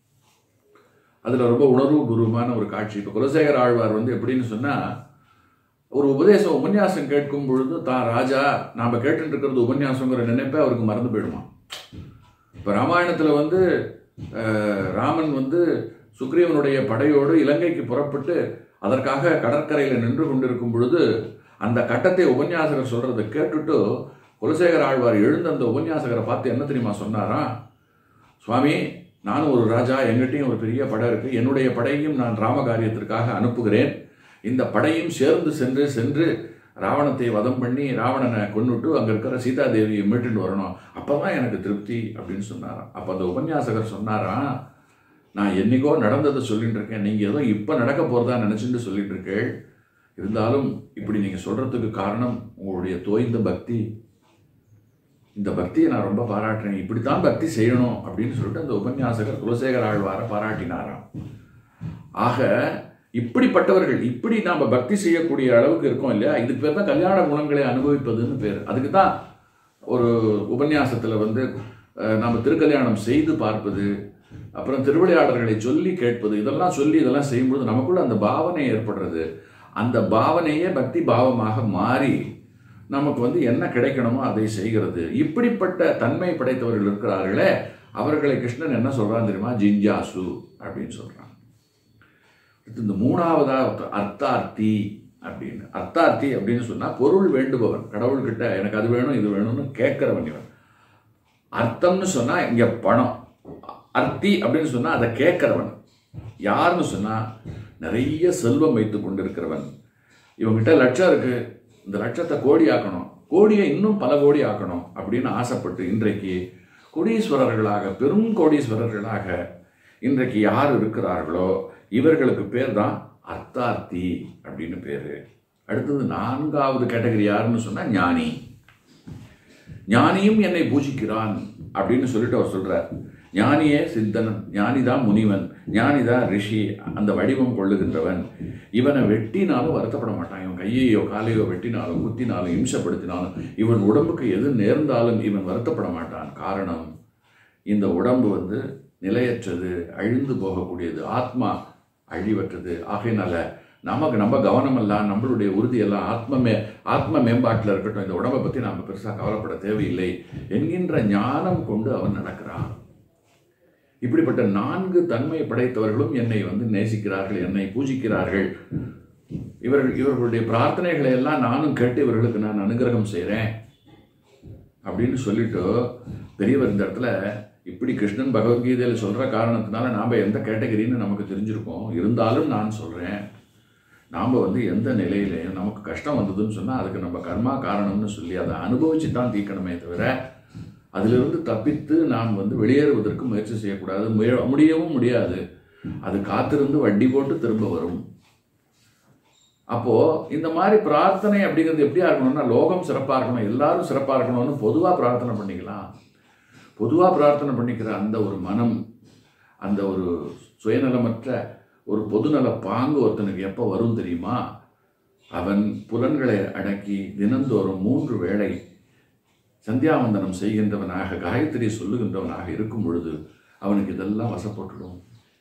அதுல ரொம்ப உணர்வு பூர்வமான ஒரு காட்சி இப்போ குலசேகர ஆழ்வார் வந்து எப்படின்னு சொன்னா ஒரு உபதேசம் உபன்யாசம் கேட்கும் பொழுது தான் ராஜா நாம கேட்டுட்டு இருக்கிறது உபன்யாசங்கிற நினைப்பே அவருக்கு மறந்து போயிடுமா இப்போ ராமாயணத்துல வந்து அஹ், ராமன் வந்து சுக்ரீவனுடைய படையோடு இலங்கைக்கு புறப்பட்டு அதற்காக கடற்கரையில் நின்று கொண்டிருக்கும் பொழுது அந்த கட்டத்தை உபன்யாசகர் சொல்றதை கேட்டுட்டு குலசேகர ஆழ்வார் எழுந்த அந்த உபன்யாசகரை பார்த்து என்ன தெரியுமா சொன்னாராம் சுவாமி நானும் ஒரு ராஜா எங்கிட்டையும் ஒரு பெரிய படை இருக்கு என்னுடைய படையையும் நான் ராமகாரியத்திற்காக அனுப்புகிறேன் இந்த படையும் சேர்ந்து சென்று சென்று ராவணத்தை வதம் பண்ணி ராவணனை கொன்னுட்டு அங்கே இருக்கிற சீதாதேவியை மீட்டுட்டு வரணும் அப்பதான் எனக்கு திருப்தி அப்படின்னு சொன்னாராம் அப்போ அந்த உபன்யாசகர் சொன்னாராம் நான் என்னைக்கோ நடந்ததை சொல்லிட்டு இருக்கேன் நீங்கள் ஏதோ இப்போ நடக்க போகிறதா நினச்சிட்டு சொல்லிட்டு இருக்கேள் இருந்தாலும் இப்படி நீங்கள் சொல்கிறதுக்கு காரணம் உங்களுடைய தோய்ந்த பக்தி இந்த பக்தியை நான் ரொம்ப பாராட்டுறேன் இப்படித்தான் பக்தி செய்யணும் அப்படின்னு சொல்லிட்டு அந்த உபன்யாசகர் குலசேகர ஆழ்வாரை பாராட்டினாராம் ஆக இப்படிப்பட்டவர்கள் இப்படி நாம பக்தி செய்யக்கூடிய அளவுக்கு இருக்கோம் இல்லையா இதுக்கு பேர் தான் கல்யாண குணங்களை அனுபவிப்பதுன்னு பேர் அதுக்கு தான் ஒரு உபன்யாசத்துல வந்து அஹ், நாம திருக்கல்யாணம் செய்து பார்ப்பது அப்புறம் திருவிளையாடல்களை சொல்லி கேட்பது இதெல்லாம் சொல்லி இதெல்லாம் செய்யும்போது நமக்குள்ள அந்த பாவனை ஏற்படுறது அந்த பாவனையே பக்தி பாவமாக மாறி நமக்கு வந்து என்ன கிடைக்கணுமோ அதை செய்கிறது இப்படிப்பட்ட தன்மை படைத்தவர்கள் இருக்கிறார்களே அவர்களை கிருஷ்ணன் என்ன சொல்றான் தெரியுமா ஜிஞ்சாசு அப்படின்னு சொல்றான் அடுத்து இந்த மூணாவதா ஒருத்தர் அர்த்தார்த்தி அப்படின்னு அர்த்தார்த்தி அப்படின்னு சொன்னா பொருள் வேண்டுபவன் கடவுள்கிட்ட எனக்கு அது வேணும் இது வேணும்னு கேட்கிறவன் இவன் அர்த்தம்னு சொன்னா இங்க பணம் அர்த்தி அப்படின்னு சொன்னா அதை கேட்கிறவன் யாருன்னு சொன்னா நிறைய செல்வம் வைத்து கொண்டிருக்கிறவன் இவங்கிட்ட லட்சம் இருக்கு இந்த லட்சத்தை கோடி ஆக்கணும் கோடியை இன்னும் பல கோடி ஆக்கணும் அப்படின்னு ஆசைப்பட்டு இன்றைக்கு கோடீஸ்வரர்களாக பெரும் கோடீஸ்வரர்களாக இன்றைக்கு யார் இருக்கிறார்களோ இவர்களுக்கு பேர் தான் அர்த்தார்த்தி அப்படின்னு பேரு அடுத்தது நான்காவது கேட்டகரி யாருன்னு சொன்னா ஞானி ஞானியும் என்னை பூஜிக்கிறான் அப்படின்னு சொல்லிட்டு அவர் சொல்றார் ஞானியே சித்தன் ஞானிதான் முனிவன் ஞானிதான் ரிஷி அந்த வடிவம் கொள்ளுகின்றவன் இவனை வெட்டினாலும் வருத்தப்பட மாட்டான் இவன் கையையோ காலையோ வெட்டினாலும் குத்தினாலும் இம்சப்படுத்தினாலும் இவன் உடம்புக்கு எது நேர்ந்தாலும் இவன் வருத்தப்பட மாட்டான் காரணம் இந்த உடம்பு வந்து நிலையற்றது அழிந்து போகக்கூடியது ஆத்மா அழிவற்றது ஆகையினால நமக்கு நம்ம கவனமெல்லாம் நம்மளுடைய உறுதியெல்லாம் ஆத்ம மே ஆத்ம மேம்பாட்டில் இருக்கட்டும் இந்த உடம்பை பற்றி நாம் பெருசாக கவலைப்பட தேவையில்லை என்கின்ற ஞானம் கொண்டு அவன் நடக்கிறான் இப்படிப்பட்ட நான்கு தன்மை படைத்தவர்களும் என்னை வந்து நேசிக்கிறார்கள் என்னை பூஜிக்கிறார்கள் இவர்கள் இவர்களுடைய பிரார்த்தனைகளை எல்லாம் நானும் கேட்டு இவர்களுக்கு நான் அனுகிரகம் செய்கிறேன் அப்படின்னு சொல்லிட்டு பெரியவர் இந்த இடத்துல இப்படி கிருஷ்ணன் பகவத்கீதையில் சொல்ற காரணத்தினால நாம எந்த கேட்டகரின்னு நமக்கு தெரிஞ்சிருக்கோம் இருந்தாலும் நான் சொல்றேன் நாம் வந்து எந்த நிலையிலையும் நமக்கு கஷ்டம் வந்ததுன்னு சொன்னால் அதுக்கு நம்ம கர்மா காரணம்னு சொல்லி அதை அனுபவிச்சு தான் தீர்க்கணுமே தவிர அதிலிருந்து தப்பித்து நாம் வந்து வெளியேறுவதற்கு முயற்சி செய்யக்கூடாது முய- முடியவும் முடியாது அது காத்திருந்து வட்டி போட்டு திரும்ப வரும் அப்போ இந்த மாதிரி பிரார்த்தனை அப்படிங்கிறது எப்படியா இருக்கணும்னா லோகம் சிறப்பா இருக்கணும் எல்லாரும் சிறப்பா இருக்கணும்னு பொதுவா பிரார்த்தனை பண்ணிக்கலாம் பொதுவா பிரார்த்தனை பண்ணிக்கிற அந்த ஒரு மனம் அந்த ஒரு சுயநலமற்ற ஒரு பொதுநல பாங்கு ஒருத்தனுக்கு எப்போ வரும் தெரியுமா அவன் புலன்களை அடக்கி தினந்தோறும் மூன்று வேளை சந்தியாவந்தனம் செய்கின்றவனாக காயத்ரி சொல்லுகின்றவனாக இருக்கும் பொழுது அவனுக்கு இதெல்லாம் வசப்பட்டுடும்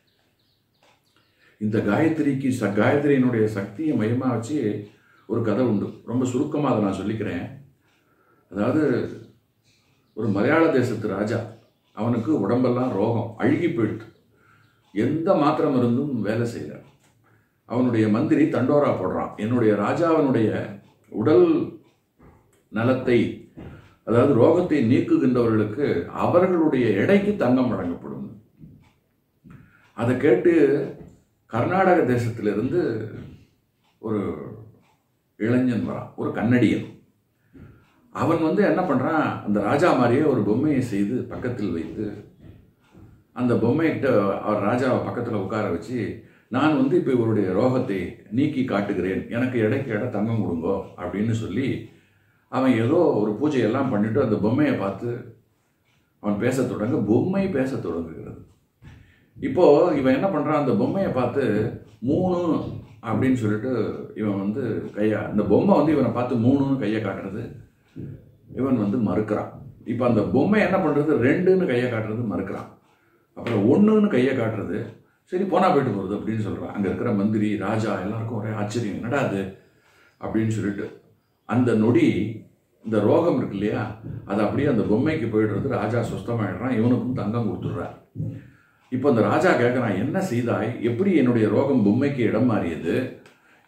இந்த காயத்ரிக்கு ச காயத்ரியினுடைய சக்தியை மையமாக வச்சு ஒரு கதை உண்டு ரொம்ப சுருக்கமாக அதை நான் சொல்லிக்கிறேன் அதாவது ஒரு மலையாள தேசத்து ராஜா அவனுக்கு உடம்பெல்லாம் ரோகம் அழுகி போயிடுது எந்த மாத்திரை மருந்தும் வேலை செய்யல அவனுடைய மந்திரி தண்டோரா போடுறான் என்னுடைய ராஜாவினுடைய உடல் நலத்தை அதாவது ரோகத்தை நீக்குகின்றவர்களுக்கு அவர்களுடைய எடைக்கு தங்கம் வழங்கப்படும் அதை கேட்டு கர்நாடக தேசத்திலிருந்து ஒரு இளைஞன் வரான் ஒரு கன்னடியன் அவன் வந்து என்ன பண்றான் அந்த ராஜா மாதிரியே ஒரு பொம்மையை செய்து பக்கத்தில் வைத்து அந்த பொம்மைகிட்ட அவர் ராஜாவை பக்கத்தில் உட்கார வச்சு நான் வந்து இப்போ இவருடைய ரோகத்தை நீக்கி காட்டுகிறேன் எனக்கு எடைக்கு எடை தங்கம் கொடுங்கோ அப்படின்னு சொல்லி அவன் ஏதோ ஒரு பூஜையெல்லாம் பண்ணிட்டு அந்த பொம்மையை பார்த்து அவன் பேசத் தொடங்க பொம்மை பேசத் தொடங்குகிறது இப்போ இவன் என்ன பண்றான் அந்த பொம்மையை பார்த்து மூணு அப்படின்னு சொல்லிட்டு இவன் வந்து கையை அந்த பொம்மை வந்து இவனை பார்த்து மூணுன்னு கையை காட்டுறது இவன் வந்து மறுக்கிறான் இப்போ அந்த பொம்மை என்ன பண்றது ரெண்டுன்னு கையை காட்டுறது மறுக்கிறான் அப்புறம் ஒன்றுன்னு கையை காட்டுறது சரி போனா போயிட்டு போகிறது அப்படின்னு சொல்கிறான் அங்கே இருக்கிற மந்திரி ராஜா எல்லாருக்கும் ஒரே ஆச்சரியம் என்னடா அது அப்படின்னு சொல்லிட்டு அந்த நொடி இந்த ரோகம் இருக்கு இல்லையா அது அப்படியே அந்த பொம்மைக்கு போயிடுறது ராஜா சுஸ்தமாயிடுறான் இவனுக்கும் தங்கம் கொடுத்துட்றார் இப்போ அந்த ராஜா கேட்குறான் என்ன செய்தாய் எப்படி என்னுடைய ரோகம் பொம்மைக்கு இடம் மாறியது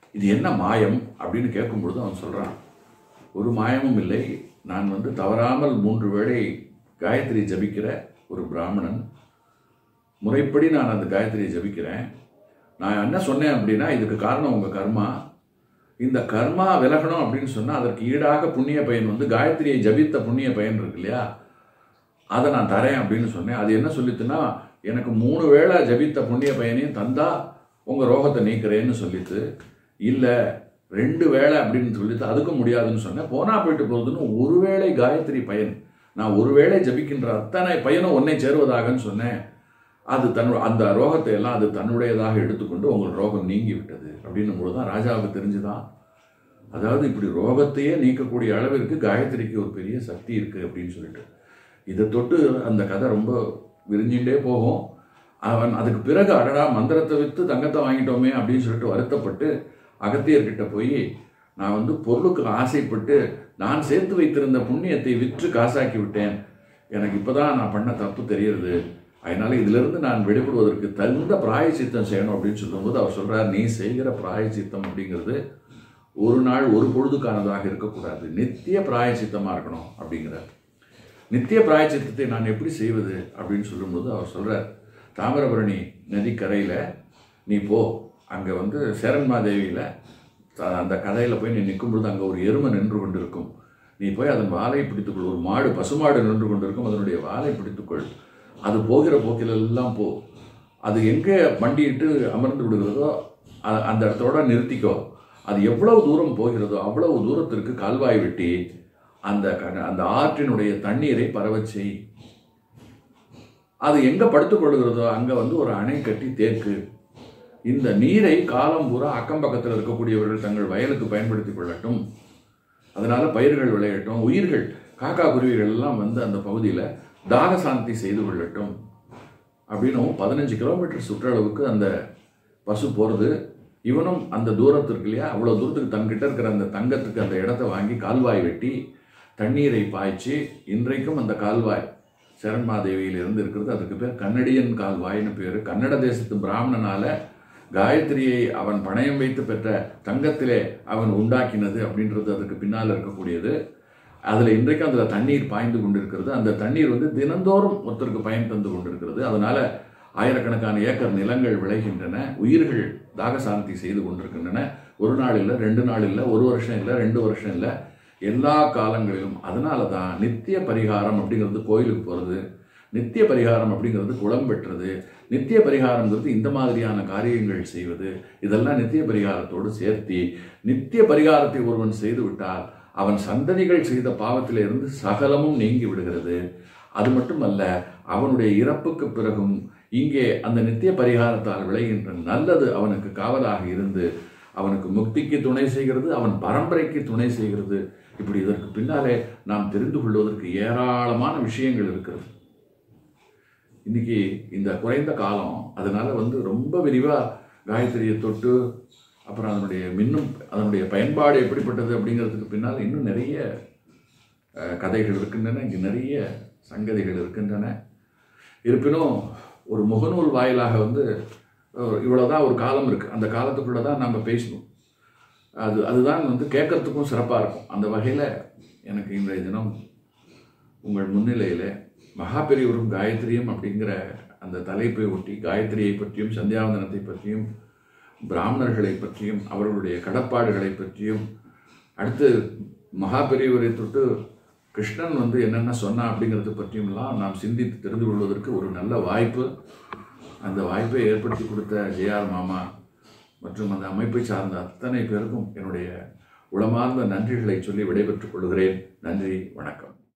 இது என்ன மாயம் அப்படின்னு கேட்கும்பொழுது அவன் சொல்கிறான் ஒரு மாயமும் இல்லை நான் வந்து தவறாமல் மூன்று வேளை காயத்ரி ஜபிக்கிற ஒரு பிராமணன் முறைப்படி நான் அந்த காயத்ரியை ஜபிக்கிறேன் நான் என்ன சொன்னேன் அப்படின்னா இதுக்கு காரணம் உங்கள் கர்மா இந்த கர்மா விலகணும் அப்படின்னு சொன்னால் அதற்கு ஈடாக புண்ணிய பயன் வந்து காயத்ரியை ஜபித்த புண்ணிய பயன் இருக்கு இல்லையா அதை நான் தரேன் அப்படின்னு சொன்னேன் அது என்ன சொல்லித்துன்னா எனக்கு மூணு வேளை ஜபித்த புண்ணிய பயனையும் தந்தா உங்கள் ரோகத்தை நீக்கிறேன்னு சொல்லித்து இல்லை ரெண்டு வேளை அப்படின்னு சொல்லிட்டு அதுக்கும் முடியாதுன்னு சொன்னேன் போனா போயிட்டு போகுதுன்னு ஒரு வேளை காயத்ரி பயன் நான் ஒரு வேளை ஜபிக்கின்ற அத்தனை பயனும் ஒன்னை சேருவதாகன்னு சொன்னேன் அது தன்னு அந்த ரோகத்தை எல்லாம் அது தன்னுடையதாக எடுத்துக்கொண்டு உங்கள் ரோகம் நீங்கி விட்டது அப்படின்னும் பொழுது தான் ராஜாவுக்கு தெரிஞ்சுதான் அதாவது இப்படி ரோகத்தையே நீக்கக்கூடிய அளவிற்கு காயத்ரிக்கு ஒரு பெரிய சக்தி இருக்குது அப்படின்னு சொல்லிட்டு இதை தொட்டு அந்த கதை ரொம்ப விரிஞ்சின்றே போகும் அவன் அதுக்கு பிறகு அடடா மந்திரத்தை விற்று தங்கத்தை வாங்கிட்டோமே அப்படின்னு சொல்லிட்டு வருத்தப்பட்டு அகத்தியர்கிட்ட போய் நான் வந்து பொருளுக்கு ஆசைப்பட்டு நான் சேர்த்து வைத்திருந்த புண்ணியத்தை விற்று காசாக்கி விட்டேன் எனக்கு இப்போதான் நான் பண்ண தப்பு தெரியுது அதனால இதிலிருந்து நான் விடுபடுவதற்கு தகுந்த பிராயச்சித்தம் செய்யணும் அப்படின்னு சொல்லும்போது அவர் சொல்றார் நீ செய்கிற பிராயச்சித்தம் அப்படிங்கிறது ஒரு நாள் ஒரு பொழுதுக்கானதாக இருக்கக்கூடாது நித்திய பிராயச்சித்தமாக இருக்கணும் அப்படிங்கிறார் நித்திய பிராயச்சித்தத்தை நான் எப்படி செய்வது அப்படின்னு சொல்லும்போது அவர் சொல்றார் தாமிரபரணி நதிக்கரையில் நீ போ அங்கே வந்து சேரன்மாதேவியில் அந்த கதையில் போய் நீ நிற்கும் பொழுது அங்கே ஒரு எருமை நின்று கொண்டிருக்கும் நீ போய் அதன் வாலை பிடித்துக்கொள் ஒரு மாடு பசுமாடு நின்று கொண்டிருக்கும் அதனுடைய வாலை பிடித்துக்கொள் அது போகிற போக்கிலெல்லாம் போ அது எங்கே மண்டியிட்டு அமர்ந்து விடுகிறதோ அ- அந்த இடத்தோட நிறுத்திக்கோ அது எவ்வளவு தூரம் போகிறதோ அவ்வளவு தூரத்திற்கு கால்வாய் வெட்டி அந்த க- அந்த ஆற்றினுடைய தண்ணீரை பரவச் செய் அது எங்க படுத்துக் கொள்கிறதோ அங்க வந்து ஒரு அணை கட்டி தேக்கு இந்த நீரை காலம் பூரா அக்கம் பக்கத்தில் இருக்கக்கூடியவர்கள் தங்கள் வயலுக்கு பயன்படுத்திக் கொள்ளட்டும் அதனால பயிர்கள் விளையட்டும் உயிர்கள் காக்கா குருவிகள் எல்லாம் வந்து அந்த பகுதியில் தாக சாந்தி செய்து கொள்ளட்டும் அப்படின்னும் பதினஞ்சு கிலோமீட்டர் சுற்றளவுக்கு அந்த பசு போகிறது இவனும் அந்த தூரத்திற்கு இல்லையா அவ்வளோ தூரத்துக்கு தங்கிட்ட இருக்கிற அந்த தங்கத்துக்கு அந்த இடத்த வாங்கி கால்வாய் வெட்டி தண்ணீரை பாய்ச்சி இன்றைக்கும் அந்த கால்வாய் சரண்மாதேவியிலிருந்து இருக்கிறது அதுக்கு பேர் கன்னடியன் கால்வாய்னு பேர் கன்னட தேசத்து பிராமணனால காயத்ரியை அவன் பணயம் வைத்து பெற்ற தங்கத்திலே அவன் உண்டாக்கினது அப்படின்றது அதுக்கு பின்னால் இருக்கக்கூடியது அதில் இன்றைக்கும் அதில் தண்ணீர் பாய்ந்து கொண்டிருக்கிறது அந்த தண்ணீர் வந்து தினந்தோறும் ஒருத்தருக்கு பயன் தந்து கொண்டிருக்கிறது அதனால ஆயிரக்கணக்கான ஏக்கர் நிலங்கள் விளைகின்றன உயிர்கள் தாகசாந்தி செய்து கொண்டிருக்கின்றன ஒரு நாள் இல்லை ரெண்டு நாள் இல்லை ஒரு வருஷம் இல்லை ரெண்டு வருஷம் இல்லை எல்லா காலங்களிலும் அதனால தான் நித்திய பரிகாரம் அப்படிங்கிறது கோயிலுக்கு போகிறது நித்திய பரிகாரம் அப்படிங்கிறது குளம் பெற்றது நித்திய பரிகாரங்கிறது இந்த மாதிரியான காரியங்கள் செய்வது இதெல்லாம் நித்திய பரிகாரத்தோடு சேர்த்தி நித்திய பரிகாரத்தை ஒருவன் செய்து விட்டால் அவன் சந்ததிகள் செய்த பாவத்திலிருந்து சகலமும் நீங்கி விடுகிறது அது மட்டுமல்ல அவனுடைய இறப்புக்கு பிறகும் இங்கே அந்த நித்திய பரிகாரத்தால் விளைகின்ற நல்லது அவனுக்கு காவலாக இருந்து அவனுக்கு முக்திக்கு துணை செய்கிறது அவன் பரம்பரைக்கு துணை செய்கிறது இப்படி இதற்கு பின்னாலே நாம் தெரிந்து கொள்வதற்கு ஏராளமான விஷயங்கள் இருக்கிறது இன்னைக்கு இந்த குறைந்த காலம் அதனால வந்து ரொம்ப விரிவாக காயத்ரியை தொட்டு அப்புறம் அதனுடைய மின்னும் அதனுடைய பயன்பாடு எப்படிப்பட்டது அப்படிங்கிறதுக்கு பின்னால் இன்னும் நிறைய அஹ், கதைகள் இருக்கின்றன இங்கே நிறைய சங்கதிகள் இருக்கின்றன இருப்பினும் ஒரு முகநூல் வாயிலாக வந்து அஹ், இவ்வளவுதான் ஒரு காலம் இருக்குது அந்த காலத்துக்குள்ளே தான் நம்ம பேசணும் அது அதுதான் வந்து கேட்கறதுக்கும் சிறப்பாக இருக்கும் அந்த வகையில் எனக்கு இன்றைய தினம் உங்கள் முன்னிலையில் மகாபெரிவரும் காயத்ரியும் அப்படிங்கிற அந்த தலைப்பை ஒட்டி காயத்ரியை பற்றியும் சந்தியாவந்தனத்தை பற்றியும் பிராமணர்களை பற்றியும் அவர்களுடைய கடப்பாடுகளை பற்றியும் அடுத்து மகாபெரியவரை தொட்டு கிருஷ்ணன் வந்து என்னென்ன சொன்னா அப்படிங்கிறது பற்றியும்லாம் நாம் சிந்தித்து தெரிந்து கொள்வதற்கு ஒரு நல்ல வாய்ப்பு அந்த வாய்ப்பை ஏற்படுத்தி கொடுத்த ஜெயார் மாமா மற்றும் அந்த அமைப்பை சார்ந்த அத்தனை பேருக்கும் என்னுடைய உளமார்ந்த நன்றிகளை சொல்லி விடைபெற்றுக் கொள்கிறேன் நன்றி வணக்கம்